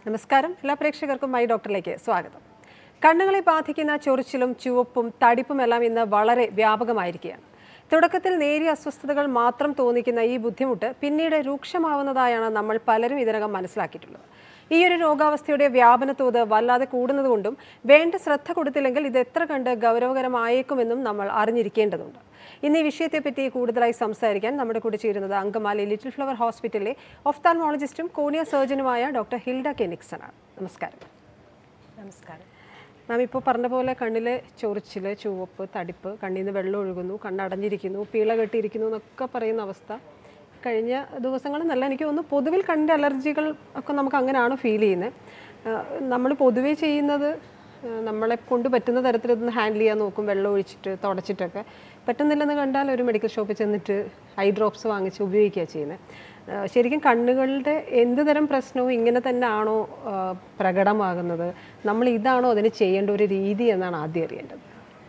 നമസ്കാരം എല്ലാ പ്രേക്ഷകർക്കും മൈ ഡോക്ടറിലേക്ക് സ്വാഗതം കണ്ണുകളെ ബാധിക്കുന്ന ചൊറിച്ചിലും ചുവപ്പും തടിപ്പും എല്ലാം ഇന്ന് വളരെ വ്യാപകമായിരിക്കുകയാണ് തുടക്കത്തിൽ നേരിയ അസ്വസ്ഥതകൾ മാത്രം തോന്നിക്കുന്ന ഈ ബുദ്ധിമുട്ട് പിന്നീട് രൂക്ഷമാവുന്നതായാണ് നമ്മൾ പലരും ഇതിനകം മനസ്സിലാക്കിയിട്ടുള്ളത് ഈ ഒരു രോഗാവസ്ഥയുടെ വ്യാപനത്തോത് വല്ലാതെ കൂടുന്നതുകൊണ്ടും വേണ്ട ശ്രദ്ധ കൊടുത്തില്ലെങ്കിൽ ഇത് എത്ര കണ്ട് ഗൗരവകരമായേക്കുമെന്നും നമ്മൾ അറിഞ്ഞിരിക്കേണ്ടതുണ്ട് ഇന്ന് ഈ വിഷയത്തെപ്പറ്റി കൂടുതലായി സംസാരിക്കാൻ നമ്മുടെ കൂടെ ചേരുന്നത് അങ്കമാലി ലിറ്റിൽ ഫ്ലവർ ഹോസ്പിറ്റലിലെ ഒഫ്താൽമോളജിസ്റ്റും കോണിയ സർജനുമായ ഡോക്ടർ ഹിൽഡ കെനിക്സൺ ആണ് നമസ്കാരം നമസ്കാരം മാം ഇപ്പോൾ പറഞ്ഞ പോലെ കണ്ണിലെ ചൊറിച്ചിൽ ചുവപ്പ് തടിപ്പ് കണ്ണിൽ നിന്ന് വെള്ളം ഒഴുകുന്നു കണ്ണടഞ്ഞിരിക്കുന്നു പീള കെട്ടിയിരിക്കുന്നു എന്നൊക്കെ പറയുന്ന അവസ്ഥ കഴിഞ്ഞ ദിവസങ്ങളിൽ നല്ല എനിക്ക് തോന്നുന്നു പൊതുവിൽ കണ്ണിൻ്റെ അലർജികൾ ഒക്കെ നമുക്ക് അങ്ങനെയാണ് ഫീൽ ചെയ്യുന്നത് നമ്മൾ പൊതുവേ ചെയ്യുന്നത് ആ, നമ്മളെ കൊണ്ട് പറ്റുന്ന തരത്തിൽ ഇതൊന്ന് ഹാൻഡിൽ ചെയ്യാൻ നോക്കും വെള്ളം ഒഴിച്ചിട്ട് തുടച്ചിട്ടൊക്കെ പറ്റുന്നില്ലെന്ന് കണ്ടാൽ ഒരു മെഡിക്കൽ ഷോപ്പിൽ ചെന്നിട്ട് ഐ ഡ്രോപ്സ് വാങ്ങിച്ച് ഉപയോഗിക്കുക ചെയ്യുന്നത് ആ, ശരിക്കും കണ്ണുകളുടെ എന്ത് തരം പ്രശ്നവും ഇങ്ങനെ തന്നെ ആണോ ആ, പ്രകടമാകുന്നത് നമ്മൾ ഇതാണോ അതിന് ചെയ്യേണ്ട ഒരു രീതി എന്നാണ് ആദ്യം അറിയേണ്ടത്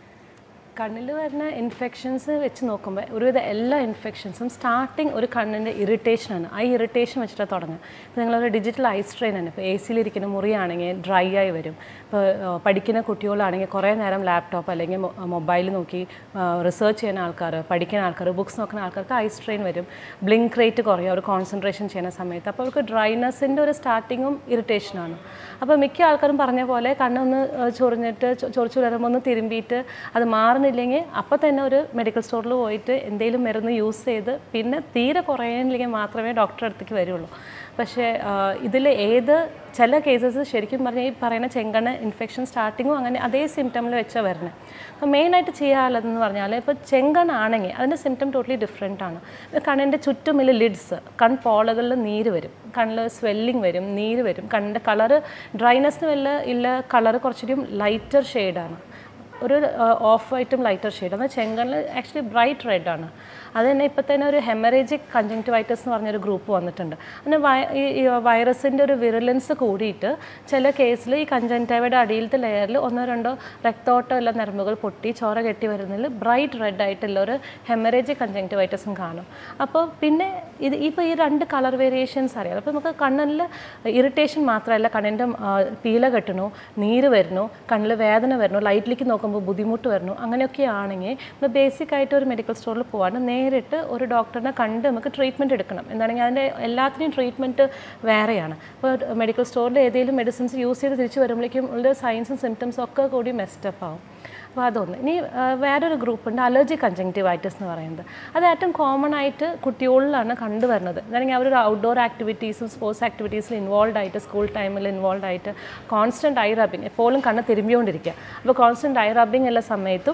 കണ്ണിൽ വരുന്ന ഇൻഫെക്ഷൻസ് വെച്ച് നോക്കുമ്പോൾ ഒരുവിധ എല്ലാ ഇൻഫെക്ഷൻസും സ്റ്റാർട്ടിങ് ഒരു കണ്ണിൻ്റെ ഇറിറ്റേഷനാണ് ആ ഇറിറ്റേഷൻ വെച്ചിട്ട് തുടങ്ങുക ഇപ്പോൾ നിങ്ങളൊരു ഡിജിറ്റൽ ഐ സ്ട്രെയിൻ ആണ് ഇപ്പോൾ എ സിയിലിരിക്കുന്ന മുറിയാണെങ്കിൽ ഡ്രൈ ആയി വരും ഇപ്പോൾ ആ, പഠിക്കുന്ന കുട്ടികളാണെങ്കിൽ കുറേ നേരം ലാപ്ടോപ്പ് അല്ലെങ്കിൽ മൊബൈൽ നോക്കി റിസർച്ച് ചെയ്യുന്ന ആൾക്കാർ പഠിക്കുന്ന ആൾക്കാർ ബുക്സ് നോക്കുന്ന ആൾക്കാർക്ക് ഐ സ്ട്രെയിൻ വരും ബ്ലിങ്ക് റേറ്റ് കുറയും അവർ കോൺസെൻട്രേഷൻ ചെയ്യുന്ന സമയത്ത് അപ്പോൾ അവർക്ക് ഡ്രൈനെസ്സിൻ്റെ ഒരു സ്റ്റാർട്ടിങ്ങും ഇറിറ്റേഷനാണ് അപ്പോൾ മിക്ക ആൾക്കാരും പറഞ്ഞ പോലെ കണ്ണൊന്ന് ആ, ചൊറിഞ്ഞിട്ട് ചൊ- ചൊറിച്ചു വരുമ്പോൾ ഒന്ന് തിരുമ്പിയിട്ട് അത് മാറുന്നില്ലെങ്കിൽ അപ്പോൾ തന്നെ ഒരു മെഡിക്കൽ സ്റ്റോറിൽ പോയിട്ട് എന്തെങ്കിലും മരുന്ന് യൂസ് ചെയ്ത് പിന്നെ തീരെ കുറയാനില്ലെങ്കിൽ മാത്രമേ ഡോക്ടറെ അടുത്തേക്ക് വരുള്ളൂ പക്ഷേ ഇതിൽ ഏത് ചില കേസസ് ശരിക്കും പറഞ്ഞാൽ ഈ പറയുന്ന ചെങ്കണ്ണ് ഇൻഫെക്ഷൻ സ്റ്റാർട്ടിങ്ങും അങ്ങനെ അതേ സിംറ്റമിൽ വെച്ചാൽ വരുന്നത് അപ്പോൾ മെയിനായിട്ട് ചെയ്യാനുള്ളതെന്ന് പറഞ്ഞാൽ ഇപ്പോൾ ചെങ്കണ്ണാണെങ്കിൽ അതിൻ്റെ സിംറ്റം ടോട്ടലി ഡിഫറെൻ്റ് ആണ് കണ്ണിൻ്റെ ചുറ്റുമില്ല ലിഡ്സ് കൺപോളകളിൽ നീര് വരും കണ്ണിൽ സ്വെല്ലിങ് വരും നീര് വരും കണ്ണിൻ്റെ കളറ് ഡ്രൈനെസ്സിന് വല്ല ഇല്ല കളറ് കുറച്ചുകൂടിയും ലൈറ്റർ ഷെയ്ഡാണ് ഒരു ഓഫ് വൈറ്റും ലൈറ്റർ ഷെയ്ഡ് എന്നാൽ ചെങ്കണ്ണിൽ ആക്ച്വലി ബ്രൈറ്റ് റെഡ് ആണ് അത് തന്നെ ഇപ്പോൾ തന്നെ ഒരു ഹെമറേജിക് കഞ്ചങ്ക്ടിവൈറ്റസ് എന്ന് പറഞ്ഞൊരു ഗ്രൂപ്പ് വന്നിട്ടുണ്ട് അങ്ങനെ വൈ- ഈ ഈ വൈറസിൻ്റെ ഒരു വിറലൻസ് കൂടിയിട്ട് ചില കേസിൽ ഈ കഞ്ചങ്ക്ടൈവയുടെ അടിയിലത്തെ ലെയറിൽ ഒന്നോ രണ്ടോ രക്തോട്ടം എല്ലാം നരമ്പുകൾ പൊട്ടി ചോര കെട്ടി വരുന്നതിൽ ബ്രൈറ്റ് റെഡ് ആയിട്ടുള്ള ഒരു ഹെമറേജിക് കഞ്ചങ്ക്ടിവൈറ്റസും കാണും അപ്പോൾ പിന്നെ ഇത് ഇപ്പോൾ ഈ രണ്ട് കളർ വേരിയേഷൻസ് അറിയാം അപ്പോൾ നമുക്ക് കണ്ണിൽ ഇറിറ്റേഷൻ മാത്രമല്ല കണ്ണിൻ്റെ പീല കെട്ടണു നീര് വരുന്നു കണ്ണിൽ വേദന വരുന്നു ലൈറ്റിലേക്ക് നോക്കുമ്പോൾ ബുദ്ധിമുട്ട് വരുന്നു അങ്ങനെയൊക്കെ ആണെങ്കിൽ നമ്മൾ ബേസിക് ആയിട്ട് ഒരു മെഡിക്കൽ സ്റ്റോറിൽ പോകാണ്ട് നേരിട്ട് ഒരു ഡോക്ടറിനെ കണ്ട് നമുക്ക് ട്രീറ്റ്മെൻറ്റ് എടുക്കണം എന്താണെങ്കിൽ അതിൻ്റെ എല്ലാത്തിനും ട്രീറ്റ്മെൻറ്റ് വേറെയാണ് ഇപ്പോൾ മെഡിക്കൽ സ്റ്റോറിൽ ഏതെങ്കിലും മെഡിസിൻസ് യൂസ് ചെയ്ത് തിരിച്ച് വരുമ്പോഴേക്കും ഉള്ള സയൻസും സിംറ്റംസും ഒക്കെ കൂടി മെസ്റ്റപ്പ് ആവും അപ്പോൾ അതൊന്ന് ഇനി ആ, വേറൊരു ഗ്രൂപ്പ് ഉണ്ട് അലർജി കഞ്ചങ്ക്ടിവൈറ്റിസ് എന്ന് പറയുന്നത് അത് ഏറ്റവും കോമൺ ആയിട്ട് കുട്ടികളിലാണ് കണ്ടുവരുന്നത് എന്താണെങ്കിൽ അവർ ഔട്ട്ഡോർ ആക്ടിവിറ്റീസും സ്പോർട്സ് ആക്ടിവിറ്റീസിൽ ഇൻവോൾവ് ആയിട്ട് സ്കൂൾ ടൈമിൽ ഇൻവോൾവ് ആയിട്ട് കോൺസ്റ്റൻറ്റ് ഐ റബ്ബിങ് എപ്പോഴും കണ്ണ് തിരുമ്പിക്കൊണ്ടിരിക്കുക അപ്പോൾ കോൺസ്റ്റൻറ്റ് ഐ റബ്ബിങ് എല്ലാ സമയത്തും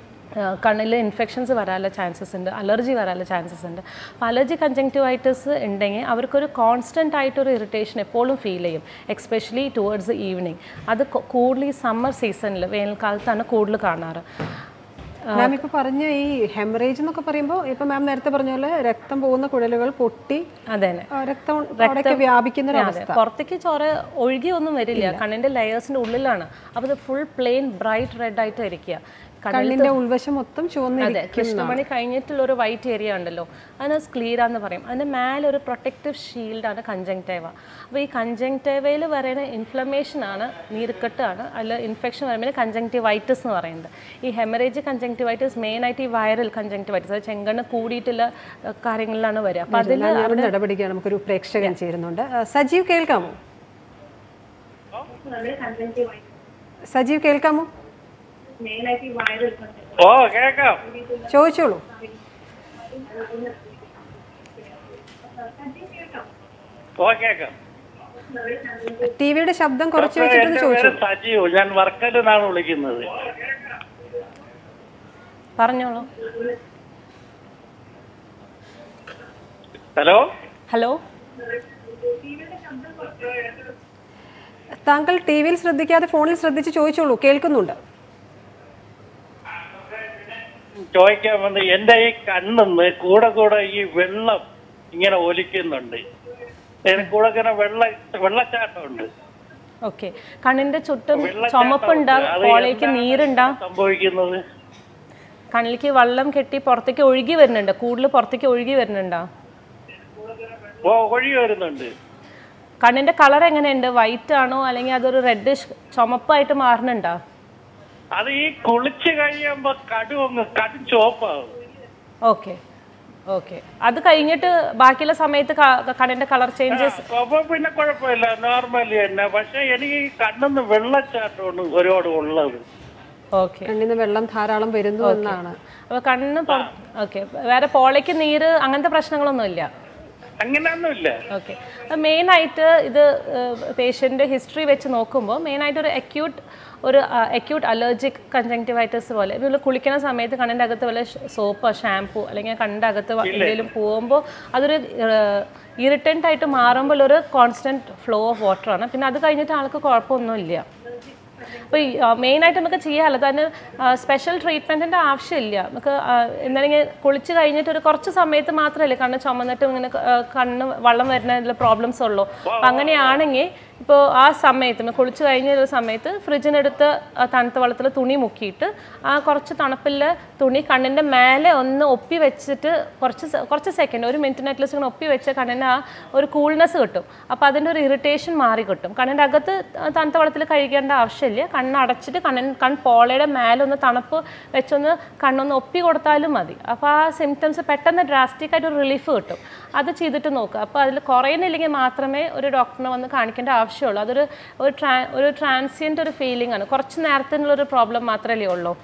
കണ്ണിൽ ഇൻഫെക്ഷൻസ് വരാനുള്ള ചാൻസസ് ഉണ്ട് അലർജി വരാനുള്ള ചാൻസസ് ഉണ്ട് അപ്പോൾ അലർജി കഞ്ചങ്ക്ടിവൈറ്റിസ് ഉണ്ടെങ്കിൽ അവർക്കൊരു കോൺസ്റ്റൻ്റ് ആയിട്ടൊരു ഇറിറ്റേഷൻ എപ്പോഴും ഫീൽ ചെയ്യും എക്സ്പെഷ്യലി ടുവേർഡ്സ് ഈവനിങ് അത് കൊ- കൂടുതൽ ഈ സമ്മർ സീസണിൽ വേനൽക്കാലത്താണ് കൂടുതൽ കാണാറ് മാം ഇപ്പോൾ പറഞ്ഞ ഈ ഹെമറേജ് എന്നൊക്കെ പറയുമ്പോൾ ഇപ്പം മാം നേരത്തെ പറഞ്ഞ പോലെ രക്തം പോകുന്ന കുഴലുകൾ പൊട്ടി അതെ തന്നെ ആ, രക്തം അവിടേക്ക് വ്യാപിക്കുന്ന ഒരു അവസ്ഥ അതെ പുറത്തേക്ക് ചോര ഒഴുകി ഒന്നും വരില്ല കണ്ണിന്റെ ലെയേഴ്സിന്റെ ഉള്ളിലാണ് അപ്പോൾ ഇത് ഫുൾ പ്ലെയിൻ ബ്രൈറ്റ് റെഡ് ആയിട്ട് ഇരിക്കുക കണ്ണിൽ കണ്ണിന്റെ ഉൾവശം മൊത്തം അതെ ചുവന്നിരിക്കും കൃഷ്ണമണി കഴിഞ്ഞിട്ടുള്ള ഒരു വൈറ്റ് ഏരിയ ഉണ്ടല്ലോ അതിന് സ്ക്ലീര എന്ന് പറയും അതിൻ്റെ മേലെ ഒരു പ്രൊട്ടക്റ്റീവ് ഷീൽഡാണ് കഞ്ചങ്ടേവ അപ്പോൾ ഈ കഞ്ചങ്ടേവയിൽ പറയുന്ന ഇൻഫ്ലമേഷൻ ആണ് നീർക്കെട്ടാണ് അതിൽ ഇൻഫെക്ഷൻ വരുമ്പോൾ കഞ്ചങ്ടിവൈറ്റിസ് എന്ന് പറയുന്നത് ഈ ഹെമറേജ് കഞ്ചങ്ടിവൈറ്റിസ് മെയിനായിട്ട് ഈ വൈറൽ കഞ്ചങ്ടിവൈറ്റിസ് അത് ചെങ്കണ്ണ് കൂടിയിട്ടുള്ള അഹ്, കാര്യങ്ങളിലാണ് വരിക അപ്പോൾ അതിൽ ഞാൻ നടപടിക്കാണ് നമുക്കൊരു പ്രേക്ഷകൻ ചേരുന്നുണ്ട് ആ, സജീവ് കേൾക്കാമോ സജീവ് കേൾക്കാമോ ഓ കേക്കാം ചോദിച്ചോളൂ ഓ കേക്കാം ടി വിയുടെ ശബ്ദം കുറച്ച് വെച്ചിട്ടൊന്ന് എന്റെ ചോദിച്ചു പേര് സജീവ് ഞാൻ വർക്കലിൽ നിന്നാണ് വിളിക്കുന്നത് പറഞ്ഞോളൂ ഹലോ ഹലോ താങ്കൾ ടി വിയിൽ ശ്രദ്ധിക്കാതെ ഫോണിൽ ശ്രദ്ധിച്ച് ചോദിച്ചോളൂ കേൾക്കുന്നുണ്ട് ചോദിക്കാൻ വന്ന് എന്റെ ഈ കണ്ണിന്ന് കൂടെ കൂടെ ഈ വെള്ളം ഇങ്ങനെ ഒലിക്കുന്നുണ്ട് ഇതിന് കൂടെ ഇങ്ങനെ വെള്ള വെള്ളച്ചാട്ടമുണ്ട് ഓക്കെ കണ്ണിന്റെ ചുറ്റും വെള്ളച്ചാട്ടമുണ്ട്. ചുമപ്പുണ്ടാ അത് കോളേക്ക് എന്താണ് നീരുണ്ടാ സംഭവിക്കുന്നത് കണ്ണിലേക്ക് വെള്ളം കെട്ടി പുറത്തേക്ക് ഒഴുകി വരുന്നുണ്ട് കൂടുതൽ പുറത്തേക്ക് ഒഴുകി വരുന്നുണ്ടോ ഓ ഒഴി വരുന്നുണ്ട് കണ്ണിന്റെ കളർ എങ്ങനെയുണ്ട് വൈറ്റ് ആണോ അല്ലെങ്കിൽ അതൊരു റെഡിഷ് ചുമപ്പായിട്ട് മാറുന്നുണ്ടോ അത് ഈ കുളിച്ച് കഴിയുമ്പോ കടു അങ്ങ് കടും ചോപ്പാവും ഓക്കെ ഓക്കെ അത് കഴിഞ്ഞിട്ട് ബാക്കിയുള്ള സമയത്ത് ക- കണ്ണിന്റെ കളർ ചേഞ്ചസ് അപ്പൊ പിന്നെ കുഴപ്പമില്ല നോർമലി തന്നെ പക്ഷെ എനിക്ക് ഈ കണ്ണിന്ന് വെള്ളച്ചാട്ടമാണ് ഒരുപാട് ഉള്ളത് ഓക്കെ കണ്ണിൽ നിന്ന് വെള്ളം ധാരാളം വരുന്നു എന്നാണ് അപ്പൊ കണ്ണ് ഓക്കെ വേറെ പോളയ്ക്ക് നീര് അങ്ങനത്തെ പ്രശ്നങ്ങളൊന്നും ഇല്ല അങ്ങനെയൊന്നുമില്ല ഓക്കെ മെയിൻ ആയിട്ട് ഇത് പേഷ്യൻ്റെ ഹിസ്റ്ററി വെച്ച് നോക്കുമ്പോൾ മെയിൻ ആയിട്ട് ഒരു അക്യൂട്ട് ഒരു അക്യൂട്ട് അലർജിക് കൺജങ്ക്റ്റിവൈറ്റിസ് പോലെ ഇതിൽ കുളിക്കുന്ന സമയത്ത് കണ്ണിൻ്റെ അകത്ത് വല്ല സോപ്പ് ഷാംപൂ അല്ലെങ്കിൽ കണ്ണിൻ്റെ അകത്ത് വ- എന്തെങ്കിലും പോകുമ്പോൾ അതൊരു ഇറിറ്റൻ്റ് ആയിട്ട് മാറുമ്പോൾ ഒരു കോൺസ്റ്റൻറ്റ് ഫ്ലോ ഓഫ് വാട്ടറാണ് പിന്നെ അത് കഴിഞ്ഞിട്ട് ആൾക്ക് കുഴപ്പമൊന്നുമില്ല അപ്പോൾ ഈ മെയിനായിട്ട് നമുക്ക് ചെയ്യാമല്ലോ തന്നെ സ്പെഷ്യൽ ട്രീറ്റ്മെൻറ്റിൻ്റെ ആവശ്യമില്ല നമുക്ക് ആ, എന്താണെങ്കിൽ കുളിച്ച് കഴിഞ്ഞിട്ട് ഒരു കുറച്ച് സമയത്ത് മാത്രമല്ലേ കണ്ണ് ചുമന്നിട്ട് ഇങ്ങനെ ക- ആ, കണ്ണ് വെള്ളം വരുന്നതിൽ പ്രോബ്ലംസ് ഉള്ളൂ അപ്പം അങ്ങനെയാണെങ്കിൽ ഇപ്പോൾ ആ സമയത്ത് നമ്മൾ കുളിച്ച് കഴിഞ്ഞ ഒരു സമയത്ത് ഫ്രിഡ്ജിനെടുത്ത് ആ തണുത്ത വെള്ളത്തിൽ തുണി മുക്കിയിട്ട് ആ കുറച്ച് തണുപ്പിൽ തുണി കണ്ണിൻ്റെ മേലെ ഒന്ന് ഒപ്പി വെച്ചിട്ട് കുറച്ച് സെ- കുറച്ച് സെക്കൻഡ് ഒരു മിനിറ്റിന് അറ്റ്ലീസ്റ്റ് ഇങ്ങനെ ഒപ്പി വെച്ച് കണ്ണിന് ആ ഒരു കൂൾനെസ് കിട്ടും അപ്പോൾ അതിൻ്റെ ഒരു ഇറിറ്റേഷൻ മാറി കിട്ടും കണ്ണിൻ്റെ അകത്ത് തണുത്ത വെള്ളത്തിൽ കഴുകേണ്ട ആവശ്യമില്ല കണ്ണ് അടച്ചിട്ട് കണ്ണിൻ കൺ പോളയുടെ മേലെ ഒന്ന് തണുപ്പ് വെച്ചൊന്ന് കണ്ണൊന്ന് ഒപ്പി കൊടുത്താലും മതി അപ്പോൾ ആ സിംറ്റംസ് പെട്ടെന്ന് ഡ്രാസ്റ്റിക് ആയിട്ട് ഒരു റിലീഫ് കിട്ടും അത് ചെയ്തിട്ട് നോക്കുക അപ്പോൾ അതിൽ കുറയുന്നില്ലെങ്കിൽ മാത്രമേ ഒരു ഡോക്ടറിനെ വന്ന് കാണിക്കേണ്ട ആവശ്യമുള്ളൂ അതൊരു ഒരു ട്രാ ഒരു ട്രാൻസിയൻ്റ് ഒരു ഫീലിംഗ് ആണ് കുറച്ച് നേരത്തിനുള്ളൊരു പ്രോബ്ലം മാത്രമല്ലേ ഉള്ളൂ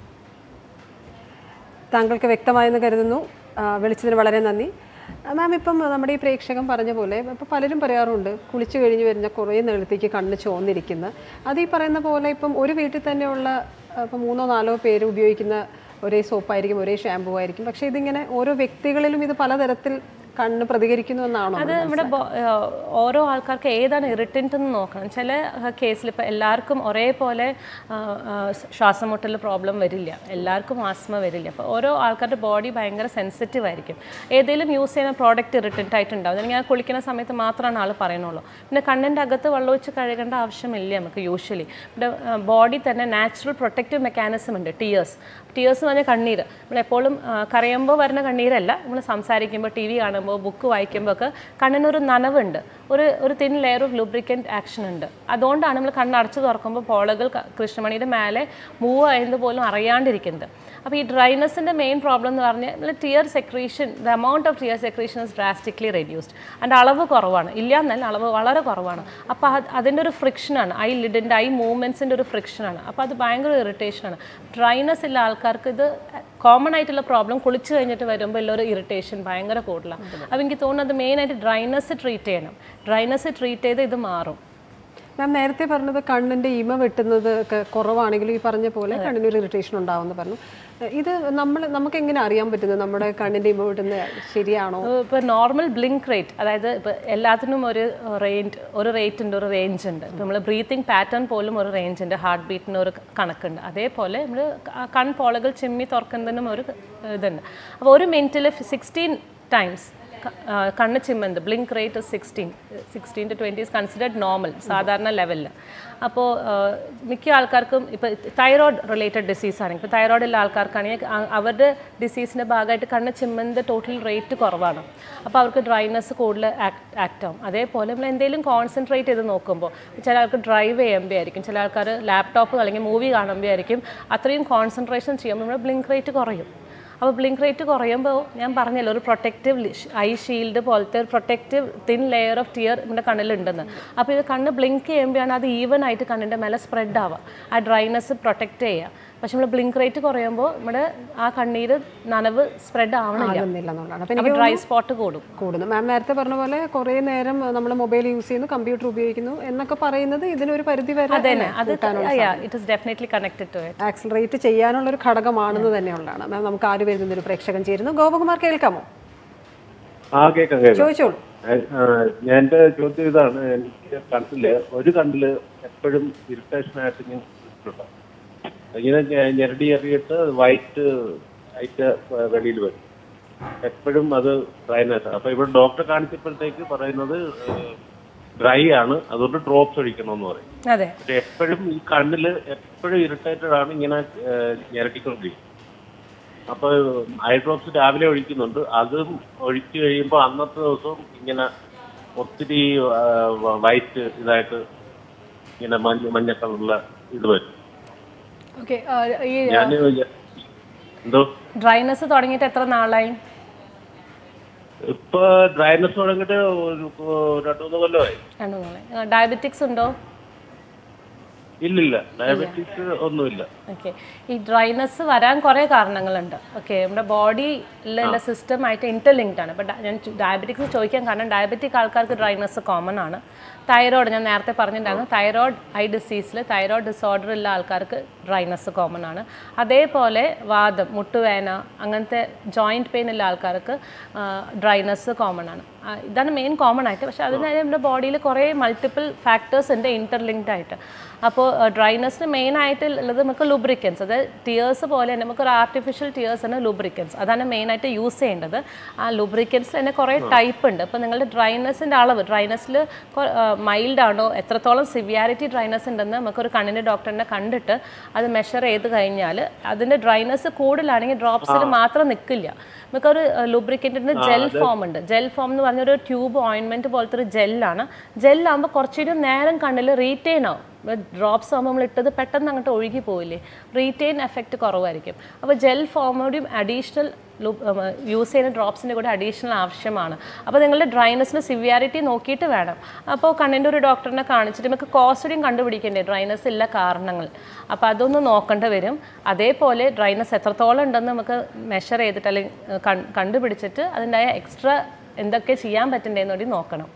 താങ്കൾക്ക് വ്യക്തമായെന്ന് കരുതുന്നു ആ, വിളിച്ചതിന് വളരെ നന്ദി ആ, മാം ഇപ്പം നമ്മുടെ ഈ പ്രേക്ഷകൻ പറഞ്ഞ പോലെ ഇപ്പം പലരും പറയാറുണ്ട് കുളിച്ചു കഴിഞ്ഞ് വരുന്ന കുറേ നേരത്തേക്ക് കണ്ണ് ചോന്നിരിക്കുന്ന അത് ഈ പറയുന്ന പോലെ ഇപ്പം ഒരു വീട്ടിൽ തന്നെയുള്ള ആ, ഇപ്പം മൂന്നോ നാലോ പേര് ഉപയോഗിക്കുന്ന ഒരേ സോപ്പായിരിക്കും ഒരേ ഷാമ്പൂ ആയിരിക്കും പക്ഷേ ഇതിങ്ങനെ ഓരോ വ്യക്തികളിലും ഇത് പലതരത്തിൽ കണ്ണ് പ്രതികരിക്കുന്നു എന്നാണോ അത് നമ്മുടെ ബോ- ഏഹ് ഓരോ ആൾക്കാർക്ക് ഏതാണ് ഇറിറ്റൻ്റ് എന്ന് നോക്കണം ചില കേസിൽ ഇപ്പോൾ എല്ലാവർക്കും ഒരേപോലെ ആഹ്, ആഹ്, ശ്വാസം മുട്ടൽ പ്രോബ്ലം വരില്ല എല്ലാവർക്കും ആസ്മ വരില്ല അപ്പോൾ ഓരോ ആൾക്കാരുടെ ബോഡി ഭയങ്കര സെൻസിറ്റീവ് ആയിരിക്കും ഏതെങ്കിലും യൂസ് ചെയ്യുന്ന പ്രോഡക്റ്റ് ഇറിറ്റൻ്റ് ആയിട്ടുണ്ടാവും അല്ലെങ്കിൽ ആ കുളിക്കുന്ന സമയത്ത് മാത്രമാണ് ആൾ പറയുന്നുള്ളൂ പിന്നെ കണ്ണിൻ്റെ അകത്ത് വെള്ളം ഒഴിച്ച് കഴുകേണ്ട ആവശ്യമില്ല നമുക്ക് യൂഷ്വലി ഇവിടെ ബോഡി തന്നെ നാച്ചുറൽ പ്രൊട്ടക്റ്റീവ് മെക്കാനിസം ഉണ്ട് ടിയേഴ്സ് ടിയേഴ്സ് എന്ന് പറഞ്ഞാൽ കണ്ണീര് നമ്മളെപ്പോഴും ആ, കരയുമ്പോൾ വരുന്ന കണ്ണീരല്ല നമ്മൾ സംസാരിക്കുമ്പോൾ ടി വി കാണുമ്പോൾ ബുക്ക് വായിക്കുമ്പോൾ ഒക്കെ കണ്ണിനൊരു നനവുണ്ട് ഒരു ഒരു thin layer of lubricant action ഉണ്ട് അതുകൊണ്ടാണ് നമ്മൾ കണ്ണ് അടച്ചു തുറക്കുമ്പോൾ പോളകൾ ക- കൃഷ്ണമണിയുടെ മേലെ മൂവ് ആയത് പോലും അറിയാണ്ടിരിക്കുന്നത് അപ്പോൾ ഈ ഡ്രൈനെസ്സിൻ്റെ മെയിൻ പ്രോബ്ലം എന്ന് പറഞ്ഞാൽ നമ്മൾ tear secretion the amount of tear secretion is drastically reduced അതിൻ്റെ അളവ് കുറവാണ് ഇല്ല എന്നല്ല അളവ് വളരെ കുറവാണ് അപ്പോൾ അത് അതിൻ്റെ ഒരു ഫ്രിക്ഷനാണ് ഐ ലിഡിൻ്റെ ഐ മൂവ്മെൻറ്റ്സിൻ്റെ ഒരു ഫ്രിക്ഷനാണ് അപ്പോൾ അത് ഭയങ്കര ഇറിറ്റേഷനാണ് ഡ്രൈനെസ് ഉള്ള ആൾക്കാർക്ക് ഇത് കോമൺ ആയിട്ടുള്ള പ്രോബ്ലം കുളിച്ച് കഴിഞ്ഞിട്ട് വരുമ്പോൾ ഉള്ള ഒരു ഇറിറ്റേഷൻ ഭയങ്കര കൂടുതലാണ് അപ്പോൾ എനിക്ക് തോന്നുന്നത് മെയിനായിട്ട് ഡ്രൈനെസ് ട്രീറ്റ് ചെയ്യണം ഡ്രൈനെസ് ട്രീറ്റ് ചെയ്ത് ഇത് മാറും മാം നേരത്തെ പറഞ്ഞത് കണ്ണിൻ്റെ ഇമ വെട്ടുന്നത് ഒക്കെ കുറവാണെങ്കിലും ഈ പറഞ്ഞ പോലെ കണ്ണിന് ഒരു ഇറിറ്റേഷൻ ഉണ്ടാവുമെന്ന് പറഞ്ഞു ഇത് നമ്മൾ നമുക്ക് എങ്ങനെ അറിയാൻ പറ്റുന്നത് നമ്മുടെ കണ്ണിൻ്റെ ഇമ വെട്ടുന്നത് ശരിയാണോ ഇപ്പോൾ നോർമൽ ബ്ലിങ്ക് റേറ്റ് അതായത് ഇപ്പോൾ എല്ലാത്തിനും ഒരു റേഞ്ച് ഒരു റേറ്റ് ഉണ്ട് ഒരു റേഞ്ച് ഉണ്ട് നമ്മൾ ബ്രീത്തിങ് പാറ്റേൺ പോലും ഒരു റേഞ്ച് ഉണ്ട് ഹാർട്ട് ബീറ്റിന് ഒരു കണക്കുണ്ട് അതേപോലെ നമ്മൾ കൺപോളകൾ ചിമ്മി തുറക്കുന്നതിനും ഒരു ഇതുണ്ട് അപ്പോൾ ഒരു മിനിറ്റിൽ സിക്സ്റ്റീൻ ടൈംസ് കണ്ണ് ചിമ്മുന്നത് blink rate sixteen sixteen to twenty is considered normal സാധാരണ ലെവലിൽ അപ്പോൾ മിക്ക ആൾക്കാർക്കും ഇപ്പോൾ തൈറോയ്ഡ് റിലേറ്റഡ് ഡിസീസ് ആണെങ്കിൽ ഇപ്പോൾ തൈറോയ്ഡ് ഉള്ള ആൾക്കാർക്കാണെങ്കിൽ അ- അവരുടെ ഡിസീസിൻ്റെ ഭാഗമായിട്ട് കണ്ണ് ചിമ്മുന്നത് ടോട്ടൽ റേറ്റ് കുറവാണ് അപ്പോൾ അവർക്ക് ഡ്രൈനെസ് കൂടുതൽ ആക്ട് ആവും അതേപോലെ നമ്മൾ എന്തെങ്കിലും കോൺസെൻട്രേറ്റ് ചെയ്ത് നോക്കുമ്പോൾ ചില ആൾക്ക് ഡ്രൈവ് ചെയ്യുമ്പോൾ ആയിരിക്കും ചില ആൾക്കാർ ലാപ്ടോപ്പ് അല്ലെങ്കിൽ മൂവി കാണുമ്പോൾ ആയിരിക്കും അത്രയും കോൺസെൻട്രേഷൻ ചെയ്യുമ്പോൾ നമ്മുടെ ബ്ലിങ്ക് റേറ്റ് കുറയും അപ്പോൾ ബ്ലിങ്ക് റേറ്റ് കുറയുമ്പോൾ ഞാൻ പറഞ്ഞല്ലോ ഒരു പ്രൊട്ടക്റ്റീവ് ഐ ഷീൽഡ് പോലത്തെ ഒരു protective thin layer of tear നമ്മുടെ കണ്ണിലുണ്ടെന്ന് അപ്പോൾ ഇത് കണ്ണ് ബ്ലിങ്ക് ചെയ്യുമ്പോഴാണ് അത് ഈവൻ ആയിട്ട് കണ്ണിൻ്റെ മേലെ സ്പ്രെഡ് ആവുക ആ ഡ്രൈനെസ് പ്രൊട്ടക്റ്റ് ചെയ്യുക പക്ഷെ നമ്മൾ ബ്ലിങ്ക് റേറ്റ് കുറയുമ്പോൾ നമ്മുടെ ആ കണ്ണീര് നനവ് സ്പ്രെഡ് ആവണില്ല ആകുന്നില്ല എന്നുള്ളതാണ് അപ്പം അപ്പോൾ ഡ്രൈ സ്പോട്ട് കൂടും കൂടുന്നു മാം നേരത്തെ പറഞ്ഞ പോലെ കുറേ നേരം നമ്മൾ മൊബൈൽ യൂസ് ചെയ്യുന്നു കമ്പ്യൂട്ടർ ഉപയോഗിക്കുന്നു എന്നൊക്കെ പറയുന്നത് ഇതിനൊരു പരിധി വരെ അതെ അത് it is definitely connected to it accelerate ചെയ്യാനുള്ള ഒരു ഘടകമാണെന്ന് തന്നെയുള്ളതാണ് മാം നമുക്ക് ആര് വരുന്ന ഒരു പ്രേക്ഷകൻ ചേരുന്നു ഗോപകുമാർ കേൾക്കാമോ ആ കേൾക്കാം കേൾക്കാം ചോദിച്ചോളൂ ഞാൻ എന്റെ ചോദ്യം ഇതാണ് എനിക്ക് കണ്ണില് ഒരു കണ്ണില് എപ്പോഴും ഇറിറ്റേഷൻ ആയിട്ട് ഇങ്ങനെ ഇട്ടിട്ടുണ്ട്. ഇങ്ങനെ ഞെ- ഞെരടി എറിയിട്ട് വൈറ്റ് ആയിട്ട് വെളിയിൽ വരും എപ്പോഴും അത് ഡ്രൈനസ് അപ്പൊ ഇവിടെ ഡോക്ടറെ കാണിച്ചപ്പോഴത്തേക്ക് പറയുന്നത് ഡ്രൈ ആണ് അതുകൊണ്ട് ഡ്രോപ്സ് ഒഴിക്കണമെന്ന് പറയും അതെ പക്ഷെ എപ്പോഴും ഈ കണ്ണില് എപ്പോഴും ഇറിറ്റേറ്റഡ് ആണ് ഇങ്ങനെ ഞെരട്ടിക്കൊണ്ടിരിക്കും അപ്പൊ ഐ ഡ്രോപ്സ് രാവിലെ ഒഴിക്കുന്നുണ്ട് അതും ഒഴിച്ചു കഴിയുമ്പോൾ അന്നത്തെ ദിവസവും ഇങ്ങനെ ഒത്തിരി വൈറ്റ് ഇതായിട്ട് ഇങ്ങനെ മഞ്ഞ മഞ്ഞ കളറുള്ള ഇത് വരും ഓക്കെ ഈ ഞാൻ എന്തോ ഡ്രൈനെസ് തുടങ്ങിയിട്ട് എത്ര നാളായി ഇപ്പൊ ഡ്രൈനസ് തുടങ്ങിയിട്ട് ഒരു രണ്ടു മൂന്ന് കൊല്ലമായി രണ്ടു നാളായി ഡയബറ്റിക്സ് ഉണ്ടോ ഇല്ലില്ല ഡയബറ്റീസ് ഒന്നുമില്ല ഓക്കെ ഈ ഡ്രൈനെസ് വരാൻ കുറേ കാരണങ്ങളുണ്ട് ഓക്കെ നമ്മുടെ ബോഡിയിലുള്ള സിസ്റ്റമായിട്ട് ഇന്റർലിങ്ക്ഡ് ആണ് അപ്പോൾ ഞാൻ ഡയബറ്റിക്സ് ചോദിക്കാൻ കാരണം ഡയബറ്റിക് ആൾക്കാർക്ക് ഡ്രൈനെസ് കോമൺ ആണ് തൈറോയ്ഡ് ഞാൻ നേരത്തെ പറഞ്ഞിട്ടുണ്ടായിരുന്നു തൈറോയ്ഡ് ഐ ഡിസീസിൽ തൈറോയ്ഡ് ഡിസോർഡർ ഉള്ള ആൾക്കാർക്ക് ഡ്രൈനെസ് കോമൺ ആണ് അതേപോലെ വാദം മുട്ടുവേന അങ്ങനത്തെ ജോയിൻറ്റ് പെയിൻ ഉള്ള ആൾക്കാർക്ക് ഡ്രൈനെസ് കോമൺ ആണ് ആ, ഇതാണ് മെയിൻ കോമൺ ആയിട്ട് പക്ഷേ അതിന് നമ്മുടെ ബോഡിയിൽ കുറേ മൾട്ടിപ്പിൾ ഫാക്ടേഴ്സ് ഉണ്ട് ഇന്റർലിങ്ക്ഡ് ആയിട്ട് അപ്പോൾ ഡ്രൈനെസ്സിന് മെയിൻ ആയിട്ട് ഉള്ളത് നമുക്ക് ലുബ്രിക്കൻസ് അത് ടിയേഴ്സ് പോലെ തന്നെ നമുക്കൊരു ആർട്ടിഫിഷ്യൽ ടിയേഴ്സ് ആണ് ലുബ്രിക്കൻസ് അതാണ് മെയിൻ ആയിട്ട് യൂസ് ചെയ്യേണ്ടത് ആ ലുബ്രിക്കൻസിൽ തന്നെ കുറേ ടൈപ്പ് ഉണ്ട് അപ്പോൾ നിങ്ങളുടെ ഡ്രൈനെസ്സിൻ്റെ അളവ് ഡ്രൈനെസ്സിൽ മൈൽഡ് ആണോ എത്രത്തോളം സിവിയാരിറ്റി ഡ്രൈനെസ് ഉണ്ടെന്ന് നമുക്കൊരു കണ്ണിൻ്റെ ഡോക്ടറിനെ കണ്ടിട്ട് അത് മെഷർ ചെയ്ത് കഴിഞ്ഞാൽ അതിൻ്റെ ഡ്രൈനെസ് കൂടുതലാണെങ്കിൽ ഡ്രോപ്സിൽ മാത്രം നിൽക്കില്ല നമുക്കൊരു ലുബ്രിക്കൻറ്റിൻ്റെ ജെൽ ഫോം ഉണ്ട് ജെൽ ഫോം എന്ന് പറഞ്ഞൊരു ട്യൂബ് ഓയിൻമെൻറ്റ് പോലത്തെ ഒരു ജെല്ലാണ് ജെല്ലാകുമ്പോൾ കുറച്ചുകൂടി നേരം കണ്ണിൽ റീറ്റെയിൻ ആവും ഡ്രോപ്സ് ആകുമ്പോൾ നമ്മൾ ഇട്ടത് പെട്ടെന്ന് അങ്ങോട്ട് ഒഴുകി പോയില്ലേ റീറ്റെയിൻ എഫക്റ്റ് കുറവായിരിക്കും അപ്പോൾ ജെൽ ഫോമോടെയും അഡീഷണൽ യൂസ് ചെയ്യുന്ന ഡ്രോപ്സിൻ്റെ കൂടെ അഡീഷണൽ ആവശ്യമാണ് അപ്പോൾ നിങ്ങളുടെ ഡ്രൈനെസ്സിന് സിവിയാരിറ്റി നോക്കിയിട്ട് വേണം അപ്പോൾ കണ്ണിൻ്റെ ഒരു ഡോക്ടറിനെ കാണിച്ചിട്ട് നമുക്ക് കോസ്റ്റഡിയും കണ്ടുപിടിക്കണ്ടേ ഡ്രൈനെസ് ഇല്ല കാരണങ്ങൾ അപ്പോൾ അതൊന്ന് നോക്കേണ്ടി വരും അതേപോലെ ഡ്രൈനെസ് എത്രത്തോളം ഉണ്ടെന്ന് നമുക്ക് മെഷർ ചെയ്തിട്ട് അല്ലെങ്കിൽ ഏഹ്, കൺ- കണ്ടുപിടിച്ചിട്ട് അതിൻ്റെ എക്സ്ട്രാ എന്തൊക്കെ ചെയ്യാൻ പറ്റണ്ടേന്ന് കൂടി നോക്കണം